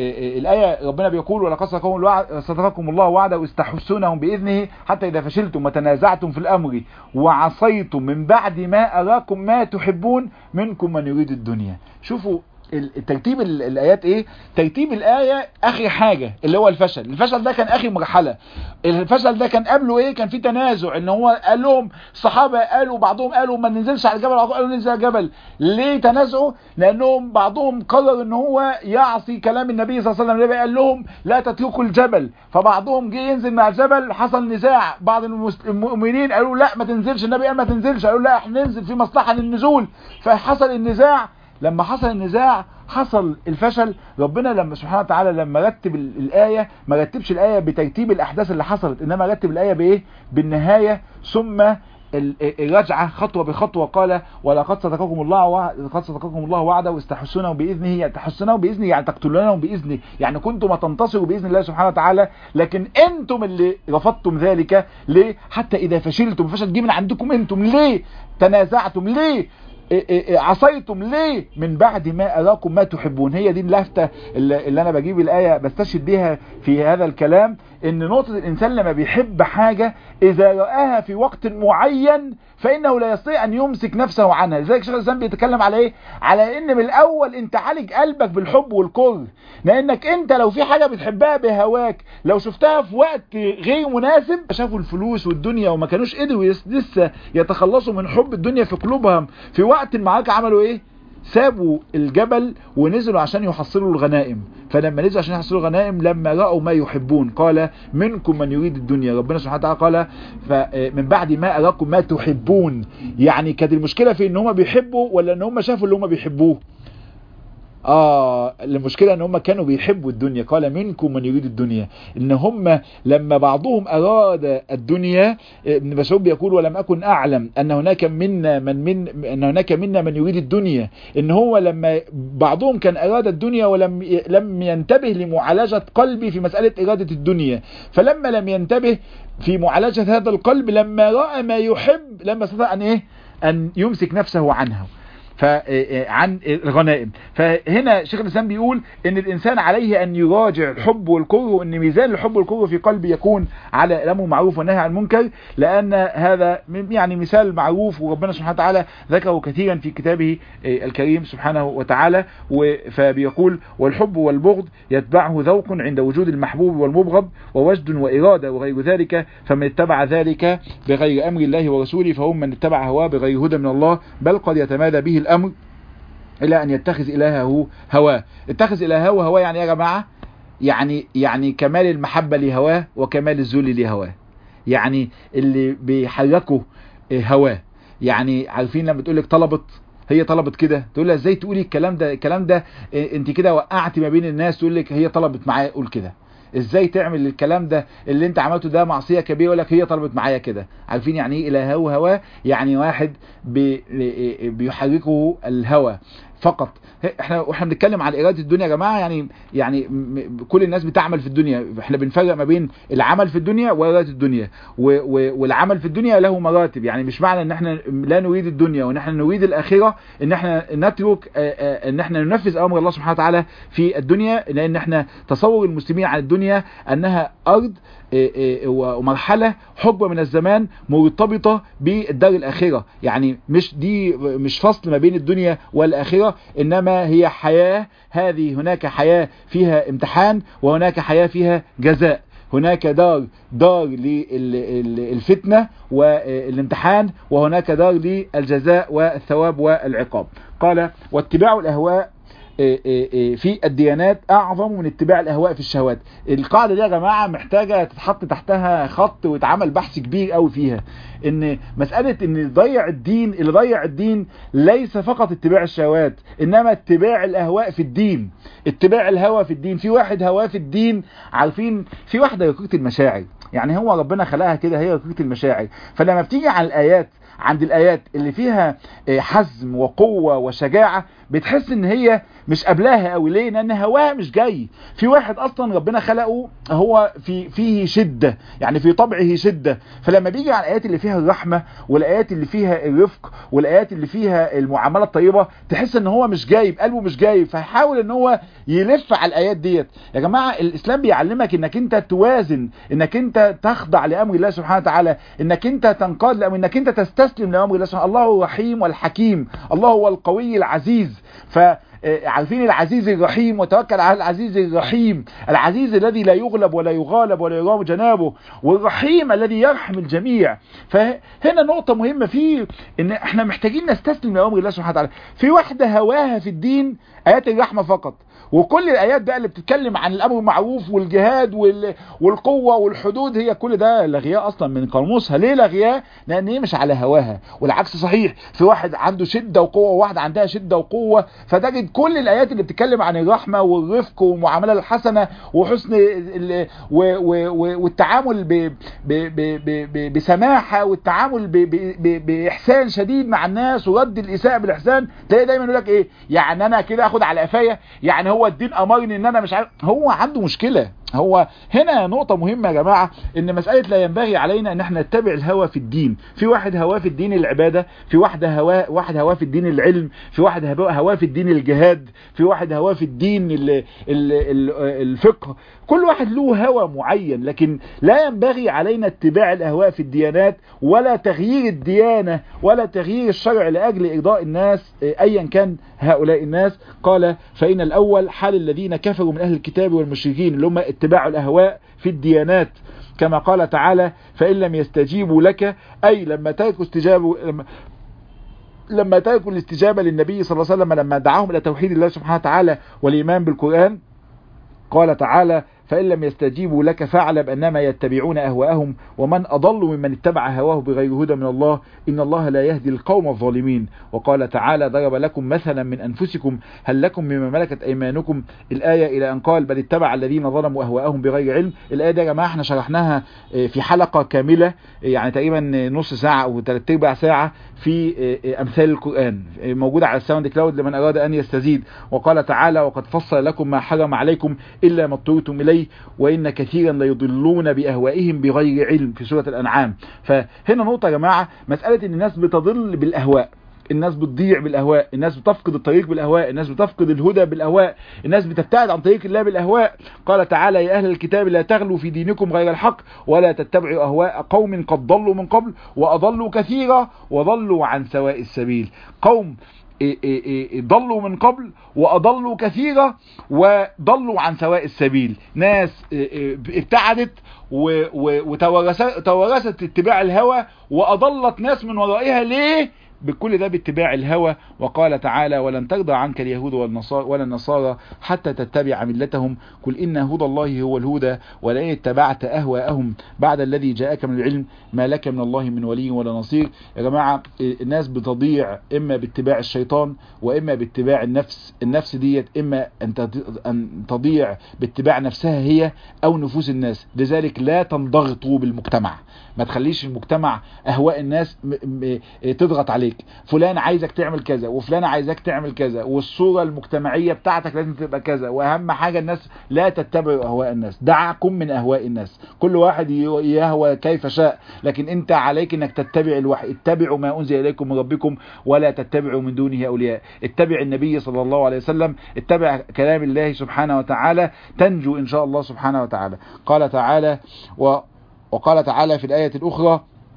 الآية ربنا بيقول ولقد صدقكم الله وعده واستحسونهم بإذنه حتى إذا فشلتم وتنازعتم في الأمر وعصيتم من بعد ما أراكم ما تحبون منكم من يريد الدنيا شوفوا ترتيب الايات ايه ترتيب الايه اخر حاجه اللي هو الفشل الفشل ده كان اخر مرحله الفشل ده كان قبله ايه كان في تنازع ان هو قال لهم الصحابه قالوا بعضهم قالوا ما ننزلش على الجبل قالوا ننزل على الجبل ليه تنازعوا لانهم بعضهم قرر ان هو يعصي كلام النبي صلى الله عليه وسلم النبي قال لهم لا تتركوا الجبل فبعضهم جه ينزل مع الجبل حصل نزاع بعض المؤمنين قالوا لا ما تنزلش النبي قال ما تنزلش قالوا لا احنا ننزل في مصلحه للنزول فحصل النزاع لما حصل النزاع حصل الفشل ربنا لما سبحانه وتعالى لما رتب الآية ما رتبش الآية بترتيب الأحداث اللي حصلت إنما رتب الآية بإيه بالنهاية ثم الرجعة خطوة بخطوة قال ولقد صدقكم الله ولقد صدقكم الله وعده واستحسونه بإذنه يعني تحسونه بإذنه يعني تقتلونه بإذنه يعني كنتم تنتصروا بإذن الله سبحانه وتعالى لكن أنتم اللي رفضتم ذلك ليه حتى إذا فشلتم فشل جه من عندكم أنتم ليه تنازعتم ليه عصيتم ليه من بعد ما أراكم ما تحبون هي دي اللفتة اللي أنا بجيب الآية بستشهد بيها في هذا الكلام ان نقطة الإنسان لما بيحب حاجة إذا رآها في وقت معين فإنه لا يستطيع أن يمسك نفسه عنها لذلك شيخ الإسلام بيتكلم على إيه على إن من الأول أنت عالج قلبك بالحب والكره لأنك أنت لو في حاجة بتحبها بهواك لو شفتها في وقت غير مناسب شافوا الفلوس والدنيا وما كانوش قدروا لسه يتخلصوا من حب الدنيا في قلوبهم في وقت المعركة عملوا إيه سابوا الجبل ونزلوا عشان يحصلوا الغنائم فلما نزلوا عشان يحصلوا الغنائم لما رأوا ما يحبون قال منكم من يريد الدنيا ربنا سبحانه وتعالى قال فمن بعد ما أراكم ما تحبون يعني كانت المشكلة في ان هم بيحبوا ولا ان هم شافوا اللي هم بيحبوه اه المشكلة ان هم كانوا بيحبوا الدنيا قال منكم من يريد الدنيا ان هم لما بعضهم اراد الدنيا ابن مسعود بيقول ولم اكن اعلم ان هناك منا من من ان هناك منا من يريد الدنيا ان هو لما بعضهم كان اراد الدنيا ولم لم ينتبه لمعالجة قلبي في مسألة ارادة الدنيا فلما لم ينتبه في معالجة هذا القلب لما رأى ما يحب لما استطاع ان ايه ان يمسك نفسه عنها عن الغنائم فهنا شيخ الإسلام بيقول ان الإنسان عليه أن يراجع الحب والكره وان ميزان الحب والكره في قلبه يكون على الأمر معروف والنهي عن المنكر لأن هذا يعني مثال معروف وربنا سبحانه وتعالى ذكره كثيرا في كتابه الكريم سبحانه وتعالى فبيقول والحب والبغض يتبعه ذوق عند وجود المحبوب والمبغض ووجد وإرادة وغير ذلك فمن اتبع ذلك بغير أمر الله ورسوله فهم من اتبع هواه بغير هدى من الله بل قد يتمادى به الأمر إلى أن يتخذ إلهه هواه اتخذ إلهه هواه يعني يا جماعة يعني يعني كمال المحبة لهواه وكمال الذل لهواه يعني اللي بيحركه هواه يعني عارفين لما تقول لك طلبت هي طلبت كده تقول لها ازاي تقولي الكلام ده الكلام ده انت كده وقعت ما بين الناس تقول لك هي طلبت معايا قول كده ازاي تعمل الكلام ده اللي انت عملته ده معصيه كبيره يقول لك هي طلبت معايا كده عارفين يعني ايه الهه وهواه يعني واحد بي بيحركه الهوى فقط احنا واحنا بنتكلم عن اراده الدنيا يا جماعه يعني يعني كل الناس بتعمل في الدنيا احنا بنفرق ما بين العمل في الدنيا واراده الدنيا و و والعمل في الدنيا له مراتب يعني مش معنى ان احنا لا نريد الدنيا وان احنا نريد الاخره ان احنا نترك ان احنا ننفذ امر الله سبحانه وتعالى في الدنيا لان احنا تصور المسلمين عن الدنيا انها ارض ومرحلة حقبة من الزمان مرتبطة بالدار الآخرة يعني مش دي مش فصل ما بين الدنيا والآخرة إنما هي حياة هذه هناك حياة فيها امتحان وهناك حياة فيها جزاء هناك دار دار للفتنة والامتحان وهناك دار للجزاء والثواب والعقاب قال واتباع الأهواء في الديانات اعظم من اتباع الاهواء في الشهوات القاعده دي يا جماعه محتاجه تتحط تحتها خط ويتعمل بحث كبير قوي فيها ان مساله ان اللي ضيع الدين اللي ضيع الدين ليس فقط اتباع الشهوات انما اتباع الاهواء في الدين اتباع الهوى في الدين في واحد هواه في الدين عارفين في واحده ركوكه المشاعر يعني هو ربنا خلقها كده هي ركوكه المشاعر فلما بتيجي على الايات عند الايات اللي فيها حزم وقوة وشجاعة بتحس ان هي مش قبلها قوي ليه لان هواها مش جاي في واحد اصلا ربنا خلقه هو في فيه شدة يعني في طبعه شدة فلما بيجي على الايات اللي فيها الرحمة والايات اللي فيها الرفق والايات اللي فيها المعاملة الطيبة تحس ان هو مش جايب قلبه مش جايب فيحاول ان هو يلف على الايات ديت يا جماعة الاسلام بيعلمك انك انت توازن انك انت تخضع لامر الله سبحانه وتعالى انك انت تنقاد لامر انك انت تستسلم لامر الله سبحانه الله هو الرحيم والحكيم الله هو القوي العزيز ف عارفين العزيز الرحيم وتوكل على العزيز الرحيم العزيز الذي لا يغلب ولا يغالب ولا يرام جنابه والرحيم الذي يرحم الجميع فهنا نقطة مهمة فيه ان احنا محتاجين نستسلم لأمر الله سبحانه وتعالى في واحدة هواها في الدين آيات الرحمة فقط وكل الآيات بقى اللي بتتكلم عن الأمر المعروف والجهاد والقوة والحدود هي كل ده لغياه أصلا من قاموسها ليه لغياه؟ لأن هي مش على هواها والعكس صحيح في واحد عنده شدة وقوة وواحدة عندها شدة وقوة فتجد كل الآيات اللي بتتكلم عن الرحمة والرفق والمعاملة الحسنة وحسن والتعامل ب ب ب بسماحة والتعامل بإحسان شديد مع الناس ورد الإساءة بالإحسان تلاقي دايما يقول لك إيه يعني أنا كده أخد على قفايا يعني هو الدين أمرني إن أنا مش عارف هو عنده مشكلة هو هنا نقطة مهمة يا جماعة ان مسألة لا ينبغي علينا ان احنا نتبع الهوى في الدين في واحد هواه في الدين العبادة في واحد هواه واحد هواه في الدين العلم في واحد هواه في الدين الجهاد في واحد هواه في الدين ال ال ال الفقه كل واحد له هوى معين لكن لا ينبغي علينا اتباع الاهواء في الديانات ولا تغيير الديانة ولا تغيير الشرع لاجل ارضاء الناس ايا كان هؤلاء الناس قال فإن الأول حال الذين كفروا من أهل الكتاب والمشركين اللي هم اتباع الأهواء في الديانات كما قال تعالى فإن لم يستجيبوا لك أي لما تركوا استجابوا لما لما تركوا الاستجابة للنبي صلى الله عليه وسلم لما دعاهم إلى توحيد الله سبحانه وتعالى والإيمان بالقرآن قال تعالى فإن لم يستجيبوا لك فاعلم أنما يتبعون أهواءهم ومن أضل ممن اتبع هواه بغير هدى من الله إن الله لا يهدي القوم الظالمين وقال تعالى ضرب لكم مثلا من أنفسكم هل لكم مما ملكت أيمانكم الآية إلى أن قال بل اتبع الذين ظلموا أهواءهم بغير علم الآية دي يا جماعة احنا شرحناها في حلقة كاملة يعني تقريبا نص ساعة أو ثلاث أرباع ساعة في أمثال القرآن موجودة على الساوند كلاود لمن أراد أن يستزيد وقال تعالى وقد فصل لكم ما حرم عليكم إلا ما اضطرتم إليه وإن كثيرا ليضلون بأهوائهم بغير علم في سورة الأنعام فهنا نقطة يا جماعة مسألة إن الناس بتضل بالأهواء الناس بتضيع بالاهواء الناس بتفقد الطريق بالاهواء الناس بتفقد الهدى بالاهواء الناس بتبتعد عن طريق الله بالاهواء قال تعالى يا اهل الكتاب لا تغلوا في دينكم غير الحق ولا تتبعوا اهواء قوم قد ضلوا من قبل واضلوا كثيرا وضلوا عن سواء السبيل قوم ضلوا من قبل وأضلوا كثيرا وضلوا عن سواء السبيل ناس ابتعدت وتورثت اتباع الهوى وأضلت ناس من ورائها ليه بكل ده باتباع الهوى وقال تعالى ولن ترضى عنك اليهود والنصارى ولا النصارى حتى تتبع ملتهم قل إن هدى الله هو الهدى ولئن اتبعت أهواءهم بعد الذي جاءك من العلم ما لك من الله من ولي ولا نصير يا جماعة الناس بتضيع إما باتباع الشيطان وإما باتباع النفس النفس ديت إما أن تضيع باتباع نفسها هي أو نفوس الناس لذلك لا تنضغطوا بالمجتمع ما تخليش المجتمع أهواء الناس تضغط عليك فلان عايزك تعمل كذا وفلان عايزك تعمل كذا والصورة المجتمعية بتاعتك لازم تبقى كذا واهم حاجة الناس لا تتبعوا اهواء الناس دعكم من اهواء الناس كل واحد يهوى كيف شاء لكن انت عليك انك تتبع الوحي اتبعوا ما انزل اليكم من ربكم ولا تتبعوا من دونه اولياء اتبع النبي صلى الله عليه وسلم اتبع كلام الله سبحانه وتعالى تنجو ان شاء الله سبحانه وتعالى قال تعالى و وقال تعالى في الآية الأخرى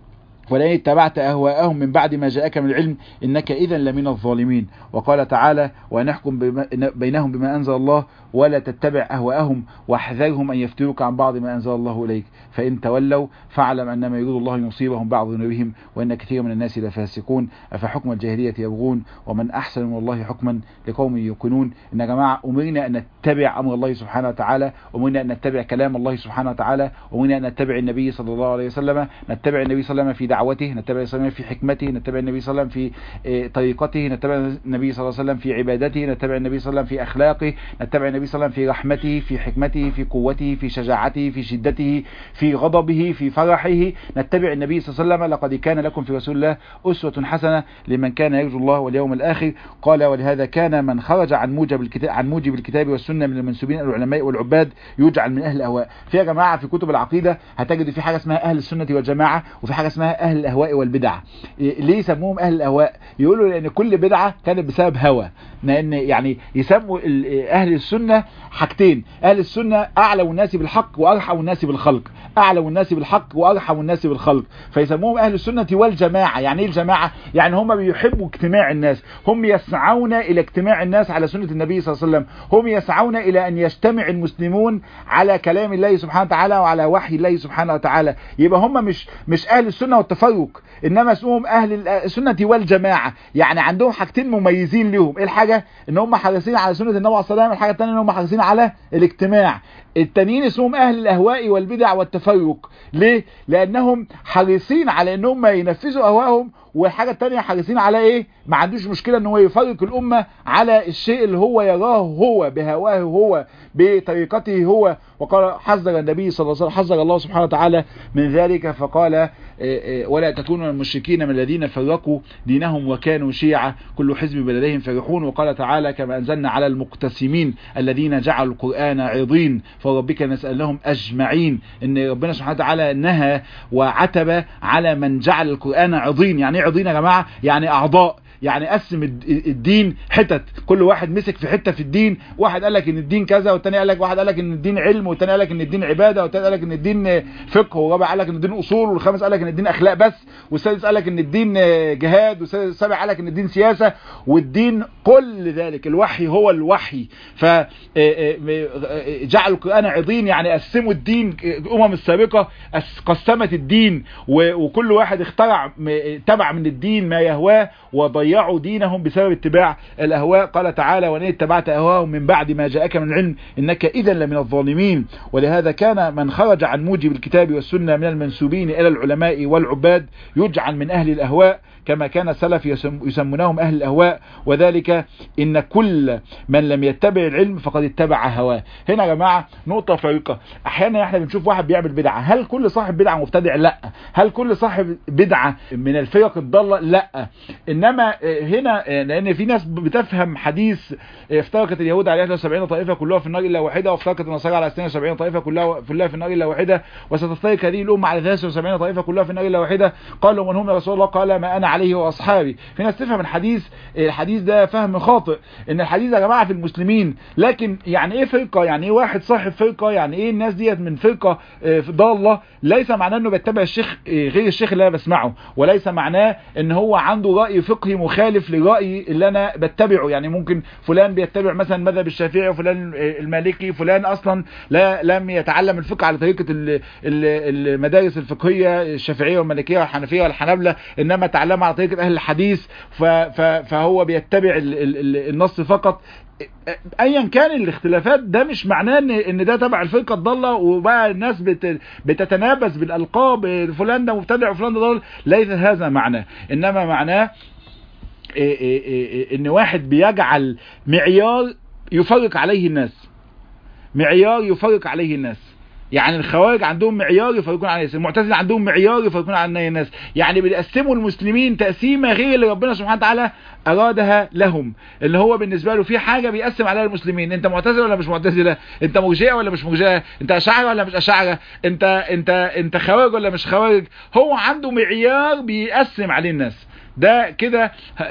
ولئن اتبعت أهواءهم من بعد ما جاءك من العلم إنك إذا لمن الظالمين وقال تعالى ونحكم بينهم بما أنزل الله ولا تتبع أهواءهم واحذرهم أن يفتروك عن بعض ما أنزل الله إليك فإن تولوا فاعلم أنما يريد الله أن يصيبهم بعض ذنوبهم وإن كثير من الناس لفاسقون أفحكم الجاهلية يبغون ومن أحسن من الله حكما لقوم يوقنون إن يا جماعة أمرنا أن نتبع أمر الله سبحانه وتعالى أمرنا أن نتبع كلام الله سبحانه وتعالى أمرنا أن نتبع النبي صلى الله عليه وسلم نتبع النبي صلى الله عليه وسلم في دعوته نتبع النبي في حكمته نتبع النبي صلى الله عليه وسلم في طريقته نتبع النبي صلى الله عليه وسلم في عبادته نتبع النبي صلى الله عليه وسلم في أخلاقه نتبع النبي صلى الله عليه وسلم في رحمته في حكمته في قوته في شجاعته في شدته في غضبه في فرحه نتبع النبي صلى الله عليه وسلم لقد كان لكم في رسول الله أسوة حسنة لمن كان يرجو الله واليوم الآخر قال ولهذا كان من خرج عن موجب الكتاب عن موجب الكتاب والسنة من المنسوبين العلماء والعباد يجعل من أهل الأهواء في يا جماعة في كتب العقيدة هتجد في حاجة اسمها أهل السنة والجماعة وفي حاجة اسمها أهل الأهواء والبدع ليه يسموهم أهل الأهواء يقولوا لأن كل بدعة كانت بسبب هوى لأن يعني يسموا أهل السنة حاجتين أهل السنة أعلم الناس بالحق وأرحم الناس بالخلق أعلم الناس بالحق وأرحم الناس بالخلق فيسموهم أهل السنة والجماعة يعني إيه الجماعة يعني هم بيحبوا اجتماع الناس هم يسعون إلى اجتماع الناس على سنة النبي صلى الله عليه وسلم هم يسعون إلى أن يجتمع المسلمون على كلام الله سبحانه وتعالى وعلى وحي الله سبحانه وتعالى يبقى هم مش مش أهل السنة والتفرق إنما اسمهم أهل السنة والجماعة يعني عندهم حاجتين مميزين لهم إيه الحاجة إن هم حريصين على سنة النبي عليه الصلاة والسلام الحاجة الثانية إن هم حريصين على الاجتماع التانيين اسمهم اهل الاهواء والبدع والتفرق ليه لانهم حريصين على ان هم ينفذوا اهواءهم والحاجة التانية حريصين على ايه ما عندوش مشكلة ان هو يفرق الامة على الشيء اللي هو يراه هو بهواه هو بطريقته هو وقال حذر النبي صلى الله عليه وسلم حذر الله سبحانه وتعالى من ذلك فقال ولا تكونوا من المشركين من الذين فرقوا دينهم وكانوا شيعا كل حزب بلديهم فرحون وقال تعالى كما أنزلنا على المقتسمين الذين جعلوا القرآن عظيم فربك نسأل لهم أجمعين إن ربنا سبحانه وتعالى نهى وعتب على من جعل القرآن عظيم يعني ايه عظيم يا جماعة يعني أعضاء يعني قسم الدين حتت كل واحد مسك في حته في الدين واحد قال لك ان الدين كذا والتاني قال لك واحد قال لك ان الدين علم والتاني قال لك ان الدين عباده والتاني قال لك ان الدين فقه والرابع قال لك ان الدين اصول والخامس قال لك ان الدين اخلاق بس والسادس قال لك ان الدين جهاد والسابع قال لك ان الدين سياسه والدين كل ذلك الوحي هو الوحي ف جعلوا القران عظيم يعني قسموا الدين الامم السابقه قسمت الدين وكل واحد اخترع تبع من الدين ما يهواه وضيع ضيعوا دينهم بسبب اتباع الأهواء قال تعالى وإن اتبعت أهواهم من بعد ما جاءك من العلم إنك إذا لمن الظالمين ولهذا كان من خرج عن موجب الكتاب والسنة من المنسوبين إلى العلماء والعباد يجعل من أهل الأهواء كما كان السلف يسمونهم أهل الأهواء وذلك إن كل من لم يتبع العلم فقد اتبع هواه هنا يا جماعة نقطة فارقة أحيانا احنا بنشوف واحد بيعمل بدعة هل كل صاحب بدعة مبتدع لا هل كل صاحب بدعة من الفرق الضالة لا إنما هنا لأن في ناس بتفهم حديث افترقت اليهود على 71 طائفة كلها في النار إلا واحدة وافترقت النصارى على 72 طائفة كلها كلها في النار إلا واحدة وستفترق هذه الأمة على 73 طائفة كلها في النار إلا واحدة قالوا من هم يا رسول الله قال ما أنا عليه واصحابي في ناس تفهم الحديث الحديث ده فهم خاطئ ان الحديث يا جماعه في المسلمين لكن يعني ايه فرقه يعني ايه واحد صاحب فرقه يعني ايه الناس ديت من فرقه ضاله ليس معناه انه بيتبع الشيخ غير الشيخ اللي انا بسمعه وليس معناه ان هو عنده راي فقهي مخالف لرايي اللي انا بتبعه يعني ممكن فلان بيتبع مثلا مذهب الشافعي وفلان المالكي فلان اصلا لا لم يتعلم الفقه على طريقه المدارس الفقهيه الشافعيه والمالكيه والحنفيه والحنابلة انما تعلمها على طريقه اهل الحديث فهو بيتبع النص فقط ايا كان الاختلافات ده مش معناه ان ان ده تبع الفرقه الضاله وبقى الناس بت بتتنابز بالالقاب فلان ده مبتدع وفلان ده ضال ليس هذا معناه انما معناه ان واحد بيجعل معيار يفرق عليه الناس معيار يفرق عليه الناس يعني الخوارج عندهم معيار يفرقون عن الناس المعتزله عندهم معيار يفرقون عن الناس يعني بيقسموا المسلمين تقسيمه غير اللي ربنا سبحانه وتعالى ارادها لهم اللي هو بالنسبه له في حاجه بيقسم عليها المسلمين انت معتزله ولا مش معتزله انت مرجئه ولا مش مرجئه انت اشاعره ولا مش اشاعره انت انت انت خوارج ولا مش خوارج هو عنده معيار بيقسم عليه الناس ده كده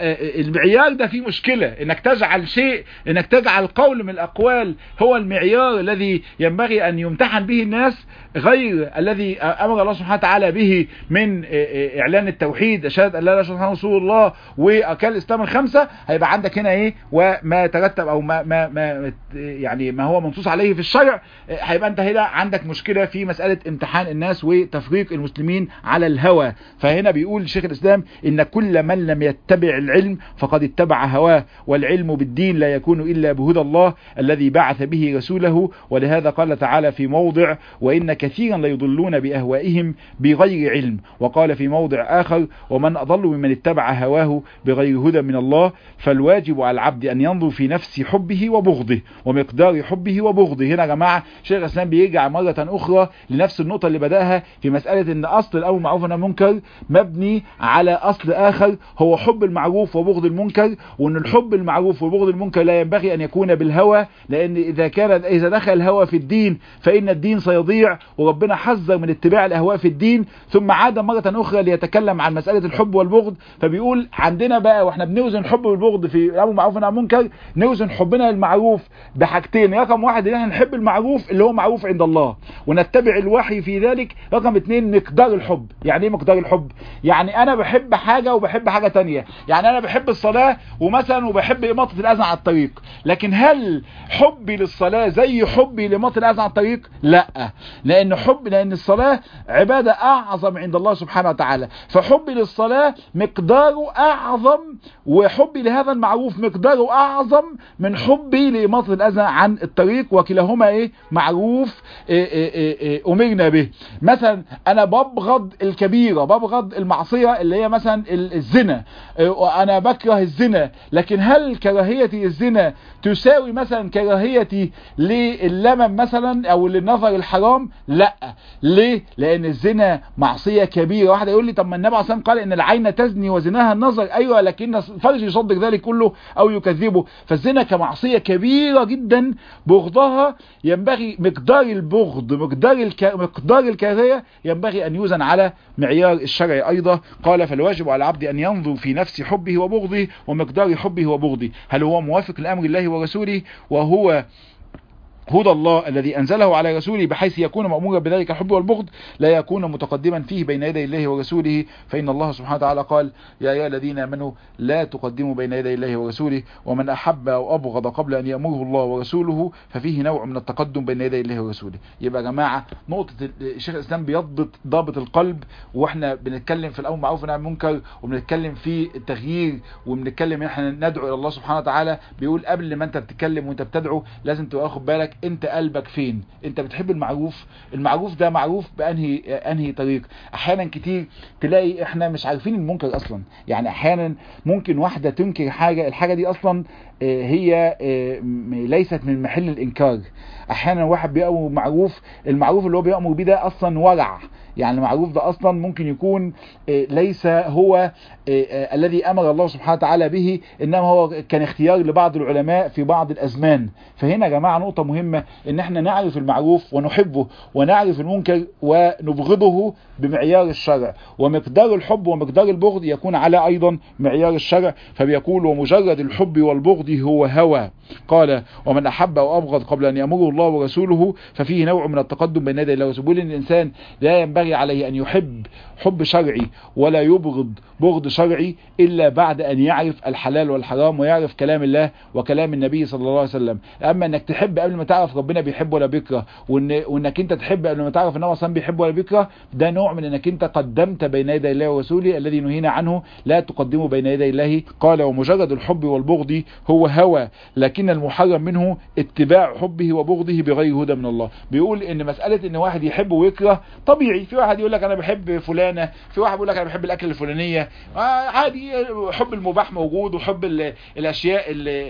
المعيار ده فيه مشكلة انك تجعل شيء انك تجعل قول من الاقوال هو المعيار الذي ينبغي ان يمتحن به الناس غير الذي امر الله سبحانه وتعالى به من اعلان التوحيد اشهد ان لا اله الا الله رسول الله واركان الاسلام الخمسه هيبقى عندك هنا ايه وما ترتب او ما ما, ما يعني ما هو منصوص عليه في الشرع هيبقى انت هنا عندك مشكله في مساله امتحان الناس وتفريق المسلمين على الهوى فهنا بيقول شيخ الاسلام ان كل من لم يتبع العلم فقد اتبع هواه والعلم بالدين لا يكون الا بهدى الله الذي بعث به رسوله ولهذا قال تعالى في موضع وان كثيرا ليضلون باهوائهم بغير علم وقال في موضع اخر ومن اضل ممن اتبع هواه بغير هدى من الله فالواجب على العبد ان ينظر في نفس حبه وبغضه ومقدار حبه وبغضه هنا يا جماعه شيخ الاسلام بيرجع مره اخرى لنفس النقطه اللي بداها في مساله ان اصل الامر معروف والنهي منكر مبني على اصل اخر هو حب المعروف وبغض المنكر وان الحب المعروف وبغض المنكر لا ينبغي ان يكون بالهوى لان اذا كان اذا دخل الهوى في الدين فان الدين سيضيع وربنا حذر من اتباع الاهواء في الدين ثم عاد مره اخرى ليتكلم عن مساله الحب والبغض فبيقول عندنا بقى واحنا بنوزن الحب والبغض في الامر المعروف والنهي عن المنكر نوزن حبنا للمعروف بحاجتين رقم واحد ان احنا نحب المعروف اللي هو معروف عند الله ونتبع الوحي في ذلك رقم اتنين مقدار الحب يعني ايه مقدار الحب يعني انا بحب حاجة وبحب حاجة تانية يعني انا بحب الصلاة ومثلا وبحب اماطة الاذى على الطريق لكن هل حبي للصلاة زي حبي لاماطة الاذى على الطريق لا لان حب لان الصلاة عبادة اعظم عند الله سبحانه وتعالى فحبي للصلاة مقداره اعظم وحبي لهذا المعروف مقداره اعظم من حبي لاماطة الاذى عن الطريق وكلاهما ايه معروف إيه إيه إيه امرنا به مثلا انا ببغض الكبيرة ببغض المعصية اللي هي مثلا الزنا وانا بكره الزنا لكن هل كراهيتي الزنا تساوي مثلا كراهيتي للمم مثلا او للنظر الحرام لا ليه لان الزنا معصية كبيرة واحد يقول لي طب ما النبي عليه الصلاه قال ان العين تزني وزناها النظر ايوه لكن الفرج يصدق ذلك كله او يكذبه فالزنا كمعصية كبيرة جدا بغضها ينبغي مقدار البغض مقدار الك... مقدار الكراهية ينبغي ان يوزن على معيار الشرع ايضا قال فالواجب على العبد ان ينظر في نفس حبه وبغضه ومقدار حبه وبغضه هل هو موافق لامر الله ورسوله وهو هدى الله الذي أنزله على رسوله بحيث يكون مأمورا بذلك الحب والبغض لا يكون متقدما فيه بين يدي الله ورسوله فإن الله سبحانه وتعالى قال يا أيها الذين آمنوا لا تقدموا بين يدي الله ورسوله ومن أحب أو أبغض قبل أن يأمره الله ورسوله ففيه نوع من التقدم بين يدي الله ورسوله يبقى يا جماعة نقطة الشيخ الإسلام بيضبط ضابط القلب وإحنا بنتكلم في الأمر معروف والنهي عن المنكر وبنتكلم في التغيير وبنتكلم إن إحنا ندعو إلى الله سبحانه وتعالى بيقول قبل ما أنت بتتكلم وأنت بتدعو لازم تبقى واخد بالك انت قلبك فين انت بتحب المعروف المعروف ده معروف بانهي انهي طريق احيانا كتير تلاقي احنا مش عارفين المنكر اصلا يعني احيانا ممكن واحدة تنكر حاجة الحاجة دي اصلا هي ليست من محل الانكار احيانا واحد بيأمر معروف المعروف اللي هو بيأمر بيه ده اصلا ورع يعني المعروف ده اصلا ممكن يكون ليس هو الذي امر الله سبحانه وتعالى به انما هو كان اختيار لبعض العلماء في بعض الازمان فهنا يا جماعه نقطه مهمه ان احنا نعرف المعروف ونحبه ونعرف المنكر ونبغضه بمعيار الشرع ومقدار الحب ومقدار البغض يكون على ايضا معيار الشرع فبيقول ومجرد الحب والبغض هو هوى قال ومن احب او ابغض قبل ان يامره الله ورسوله ففيه نوع من التقدم بين يدي الله ورسوله ان الانسان لا ينبغي عليه ان يحب حب شرعي ولا يبغض بغض شرعي الا بعد ان يعرف الحلال والحرام ويعرف كلام الله وكلام النبي صلى الله عليه وسلم اما انك تحب قبل ما تعرف ربنا بيحب ولا بيكره وإن وانك انت تحب قبل ما تعرف ان هو اصلا بيحب ولا بيكره ده نوع من انك انت قدمت بين يدي الله ورسوله الذي نهينا عنه لا تقدمه بين يدي الله قال ومجرد الحب والبغض هو هوى لكن المحرم منه اتباع حبه وبغضه بغير هدى من الله بيقول ان مسألة ان واحد يحب ويكره طبيعي في واحد يقول لك انا بحب فلانة في واحد يقول لك انا بحب الاكل الفلانية عادي حب المباح موجود وحب الاشياء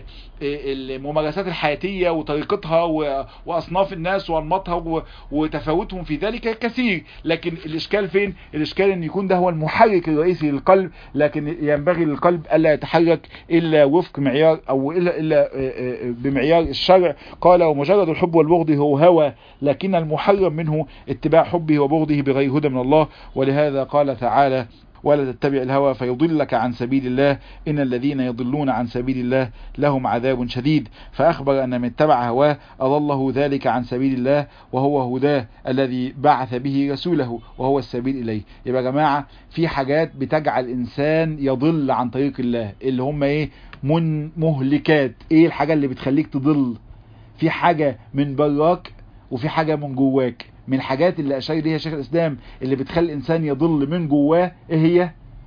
الممارسات الحياتية وطريقتها واصناف الناس وانماطها وتفاوتهم في ذلك كثير لكن الاشكال فين الاشكال ان يكون ده هو المحرك الرئيسي للقلب لكن ينبغي للقلب الا يتحرك الا وفق معيار او الا الا بمعيار الشرع قال ومجرد الحب والبغض هو هوى لكن المحرم منه اتباع حبه وبغضه بغير هدى من الله ولهذا قال تعالى ولا تتبع الهوى فيضلك عن سبيل الله إن الذين يضلون عن سبيل الله لهم عذاب شديد فأخبر أن من اتبع هواه أضله ذلك عن سبيل الله وهو هداه الذي بعث به رسوله وهو السبيل إليه يبقى يا جماعة في حاجات بتجعل الإنسان يضل عن طريق الله اللي هم إيه من مهلكات إيه الحاجة اللي بتخليك تضل في حاجة من براك وفي حاجة من جواك من الحاجات اللي أشار ليها شيخ الإسلام اللي بتخلي الإنسان يضل من جواه إيه هي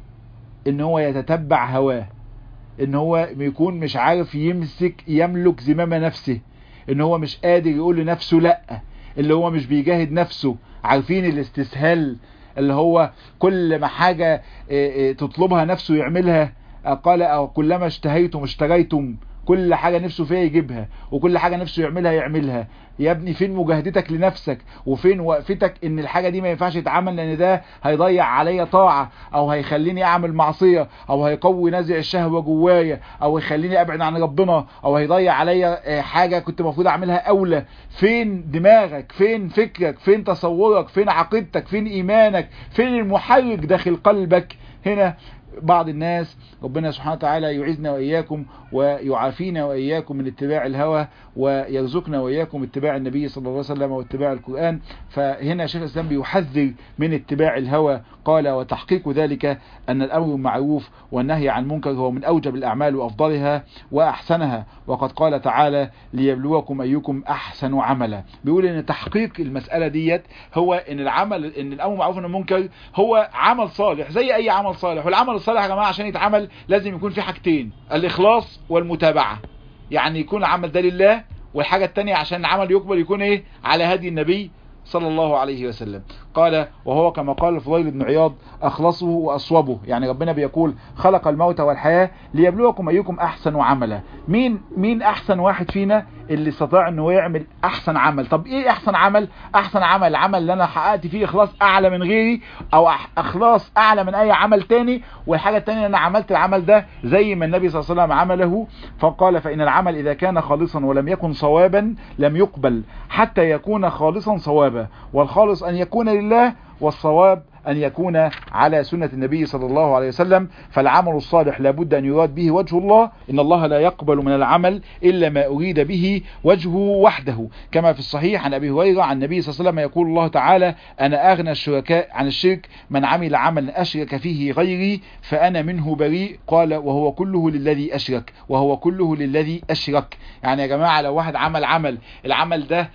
إن هو يتتبع هواه إن هو يكون مش عارف يمسك يملك زمام نفسه إن هو مش قادر يقول لنفسه لأ اللي هو مش بيجاهد نفسه عارفين الاستسهال اللي هو كل ما حاجة تطلبها نفسه يعملها قال أو كلما اشتهيتم اشتريتم كل حاجة نفسه فيها يجيبها وكل حاجة نفسه يعملها يعملها يا ابني فين مجاهدتك لنفسك وفين وقفتك ان الحاجة دي ما ينفعش تتعمل لان ده هيضيع عليا طاعة او هيخليني اعمل معصية او هيقوي نزع الشهوة جوايا او هيخليني ابعد عن ربنا او هيضيع عليا حاجة كنت المفروض اعملها اولى فين دماغك فين فكرك فين تصورك فين عقيدتك فين ايمانك فين المحرك داخل قلبك هنا بعض الناس ربنا سبحانه وتعالى يعيذنا وإياكم ويعافينا وإياكم من اتباع الهوى ويرزقنا وإياكم اتباع النبي صلى الله عليه وسلم واتباع القرآن فهنا شيخ الإسلام بيحذر من اتباع الهوى قال وتحقيق ذلك أن الأمر بالمعروف والنهي عن المنكر هو من أوجب الأعمال وأفضلها وأحسنها وقد قال تعالى ليبلوكم أيكم أحسن عملا بيقول أن تحقيق المسألة ديت هو أن العمل أن الأمر بالمعروف والمنكر هو عمل صالح زي أي عمل صالح والعمل الصالح يا جماعة عشان يتعمل لازم يكون في حاجتين الإخلاص والمتابعة يعني يكون العمل ده لله والحاجة التانية عشان العمل يقبل يكون ايه على هدي النبي صلى الله عليه وسلم قال وهو كما قال الفضيل بن عياض أخلصه وأصوبه يعني ربنا بيقول خلق الموت والحياة ليبلوكم أيكم أحسن عملا مين مين أحسن واحد فينا اللي استطاع انه يعمل احسن عمل طب ايه احسن عمل احسن عمل العمل اللي انا حققت فيه اخلاص اعلى من غيري او اخلاص اعلى من اي عمل تاني والحاجة التانية انا عملت العمل ده زي ما النبي صلى الله عليه وسلم عمله فقال فان العمل اذا كان خالصا ولم يكن صوابا لم يقبل حتى يكون خالصا صوابا والخالص ان يكون لله والصواب أن يكون على سنة النبي صلى الله عليه وسلم فالعمل الصالح لابد أن يراد به وجه الله إن الله لا يقبل من العمل إلا ما أريد به وجهه وحده كما في الصحيح عن أبي هريرة عن النبي صلى الله عليه وسلم يقول الله تعالى أنا أغنى الشركاء عن الشرك من عمل عملا أشرك فيه غيري فأنا منه بريء قال وهو كله للذي أشرك وهو كله للذي أشرك يعني يا جماعة لو واحد عمل عمل العمل ده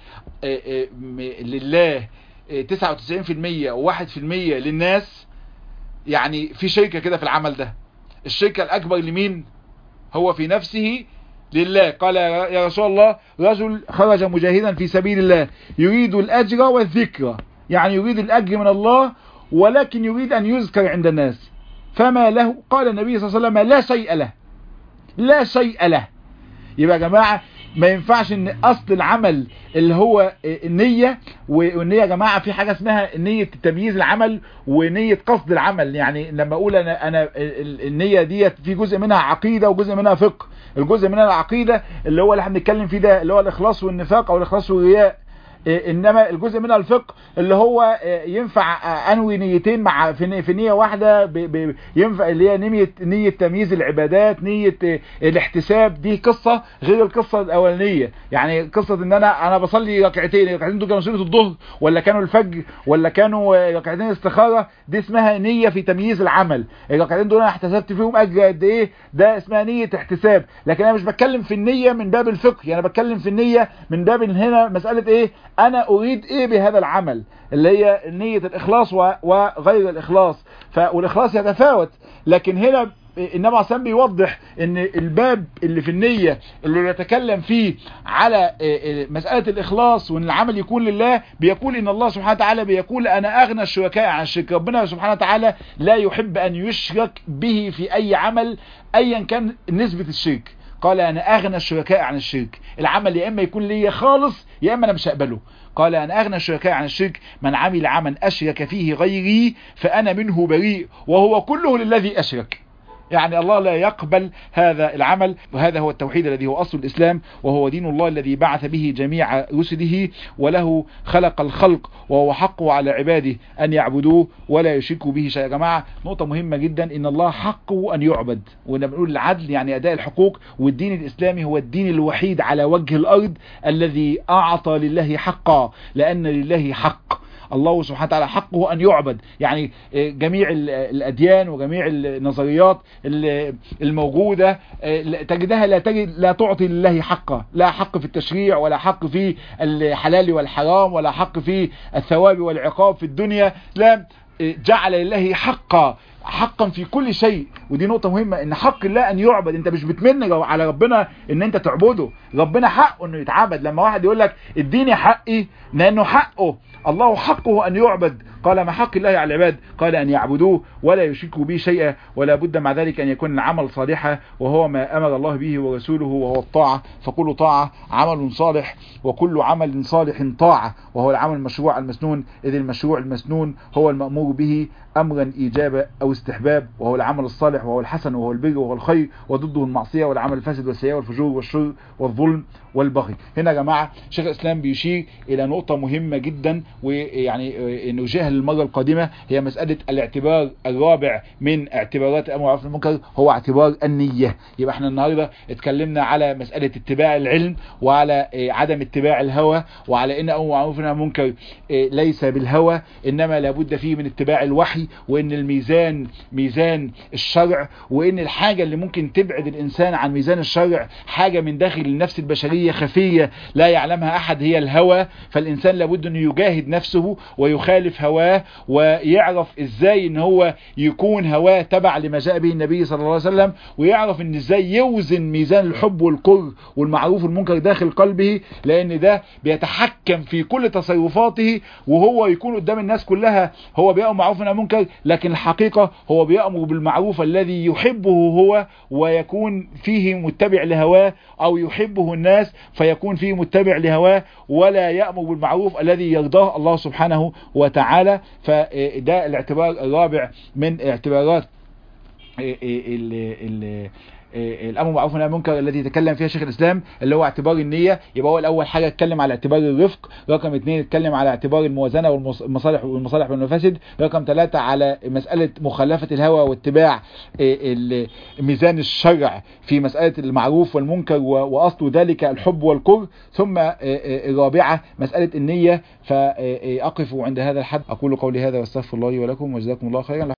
لله 99% و1% للناس يعني في شركة كده في العمل ده الشركة الأكبر لمين هو في نفسه لله قال يا رسول الله رجل خرج مجاهدا في سبيل الله يريد الأجر والذكر يعني يريد الأجر من الله ولكن يريد أن يذكر عند الناس فما له قال النبي صلى الله عليه وسلم لا شيء له لا شيء له يبقى يا جماعة ما ينفعش ان اصل العمل اللي هو النية والنية يا جماعة في حاجة اسمها نية تمييز العمل ونية قصد العمل يعني لما اقول انا انا النية ديت في جزء منها عقيدة وجزء منها فقه الجزء منها العقيدة اللي هو اللي احنا بنتكلم فيه ده اللي هو الاخلاص والنفاق او الاخلاص والرياء انما الجزء منها الفقه اللي هو ينفع انوي نيتين مع في نيه واحده ينفع اللي هي نيه نيه تمييز العبادات نيه الاحتساب دي قصه غير القصه الاولانيه يعني قصه ان انا انا بصلي ركعتين الركعتين دول كانوا سنه الظهر ولا كانوا الفجر ولا كانوا ركعتين استخاره دي اسمها نيه في تمييز العمل الركعتين دول انا احتسبت فيهم اجر قد ايه ده اسمها نيه احتساب لكن انا مش بتكلم في النيه من باب الفقه يعني انا بتكلم في النيه من باب هنا مساله ايه انا اريد ايه بهذا العمل اللي هي نية الاخلاص وغير الاخلاص والاخلاص يتفاوت لكن هنا انما عشان بيوضح ان الباب اللي في النية اللي بيتكلم فيه على مسألة الاخلاص وان العمل يكون لله بيقول ان الله سبحانه وتعالى بيقول انا اغنى الشركاء عن الشرك ربنا سبحانه وتعالى لا يحب ان يشرك به في اي عمل ايا كان نسبة الشرك قال انا اغنى الشركاء عن الشرك العمل يا اما يكون ليا خالص يا اما انا مش هقبله قال انا اغنى الشركاء عن الشرك من عمل عملا اشرك فيه غيري فانا منه بريء وهو كله للذي اشرك يعني الله لا يقبل هذا العمل وهذا هو التوحيد الذي هو أصل الإسلام وهو دين الله الذي بعث به جميع رسله وله خلق الخلق وهو حقه على عباده أن يعبدوه ولا يشركوا به شيء يا جماعة نقطة مهمة جدا إن الله حقه أن يعبد وإن بنقول العدل يعني أداء الحقوق والدين الإسلامي هو الدين الوحيد على وجه الأرض الذي أعطى لله حقا لأن لله حق الله سبحانه وتعالى حقه أن يعبد يعني جميع الأديان وجميع النظريات الموجودة تجدها لا تجد لا تعطي لله حقه لا حق في التشريع ولا حق في الحلال والحرام ولا حق في الثواب والعقاب في الدنيا لا جعل لله حقا حقا في كل شيء ودي نقطة مهمة ان حق الله ان يعبد انت مش بتمن على ربنا ان انت تعبده ربنا حقه انه يتعبد لما واحد يقول لك اديني حقي لانه حقه الله حقه ان يعبد قال ما حق الله على العباد قال ان يعبدوه ولا يشركوا به شيئا ولا بد مع ذلك ان يكون العمل صالحا وهو ما امر الله به ورسوله وهو الطاعة فكل طاعة عمل صالح وكل عمل صالح طاعة وهو العمل المشروع المسنون اذ المشروع المسنون هو المأمور به امرا ايجابا او استحباب وهو العمل الصالح وهو الحسن وهو البر وهو الخير وضده المعصية والعمل الفاسد والسيئة والفجور والشر والظلم والبغي هنا يا جماعة شيخ الاسلام بيشير الى نقطة مهمة جدا ويعني نوجهها للمرة القادمة هي مسألة الاعتبار الرابع من اعتبارات الامر والمعروف المنكر هو اعتبار النية يبقى احنا النهاردة اتكلمنا على مسألة اتباع العلم وعلى عدم اتباع الهوى وعلى ان امر معروف المنكر ليس بالهوى انما لابد فيه من اتباع الوحي وان الميزان ميزان الشرع وان الحاجة اللي ممكن تبعد الانسان عن ميزان الشرع حاجة من داخل النفس البشرية خفية لا يعلمها احد هي الهوى فالانسان لابد انه يجاهد نفسه ويخالف هواه ويعرف ازاي ان هو يكون هواه تبع لما جاء به النبي صلى الله عليه وسلم ويعرف ان ازاي يوزن ميزان الحب والكره والمعروف والمنكر داخل قلبه لان ده بيتحكم في كل تصرفاته وهو يكون قدام الناس كلها هو بيأمر معروف ونهى منكر لكن الحقيقة هو بيأمر بالمعروف الذي يحبه هو ويكون فيه متبع لهواه او يحبه الناس فيكون فيه متبع لهواه ولا يأمر بالمعروف الذي يرضاه الله سبحانه وتعالى فده الاعتبار الرابع من اعتبارات ال ال الامر بالمعروف والنهي عن المنكر الذي تكلم فيها شيخ الاسلام اللي هو اعتبار النيه يبقى هو الاول حاجه اتكلم على اعتبار الرفق رقم اثنين اتكلم على اعتبار الموازنه والمصالح والمصالح والمفاسد رقم ثلاثة على مساله مخالفه الهوى واتباع ميزان الشرع في مساله المعروف والمنكر واصل ذلك الحب والكره ثم الرابعه مساله النيه فاقف عند هذا الحد اقول قولي هذا واستغفر الله لي ولكم وجزاكم الله خيرا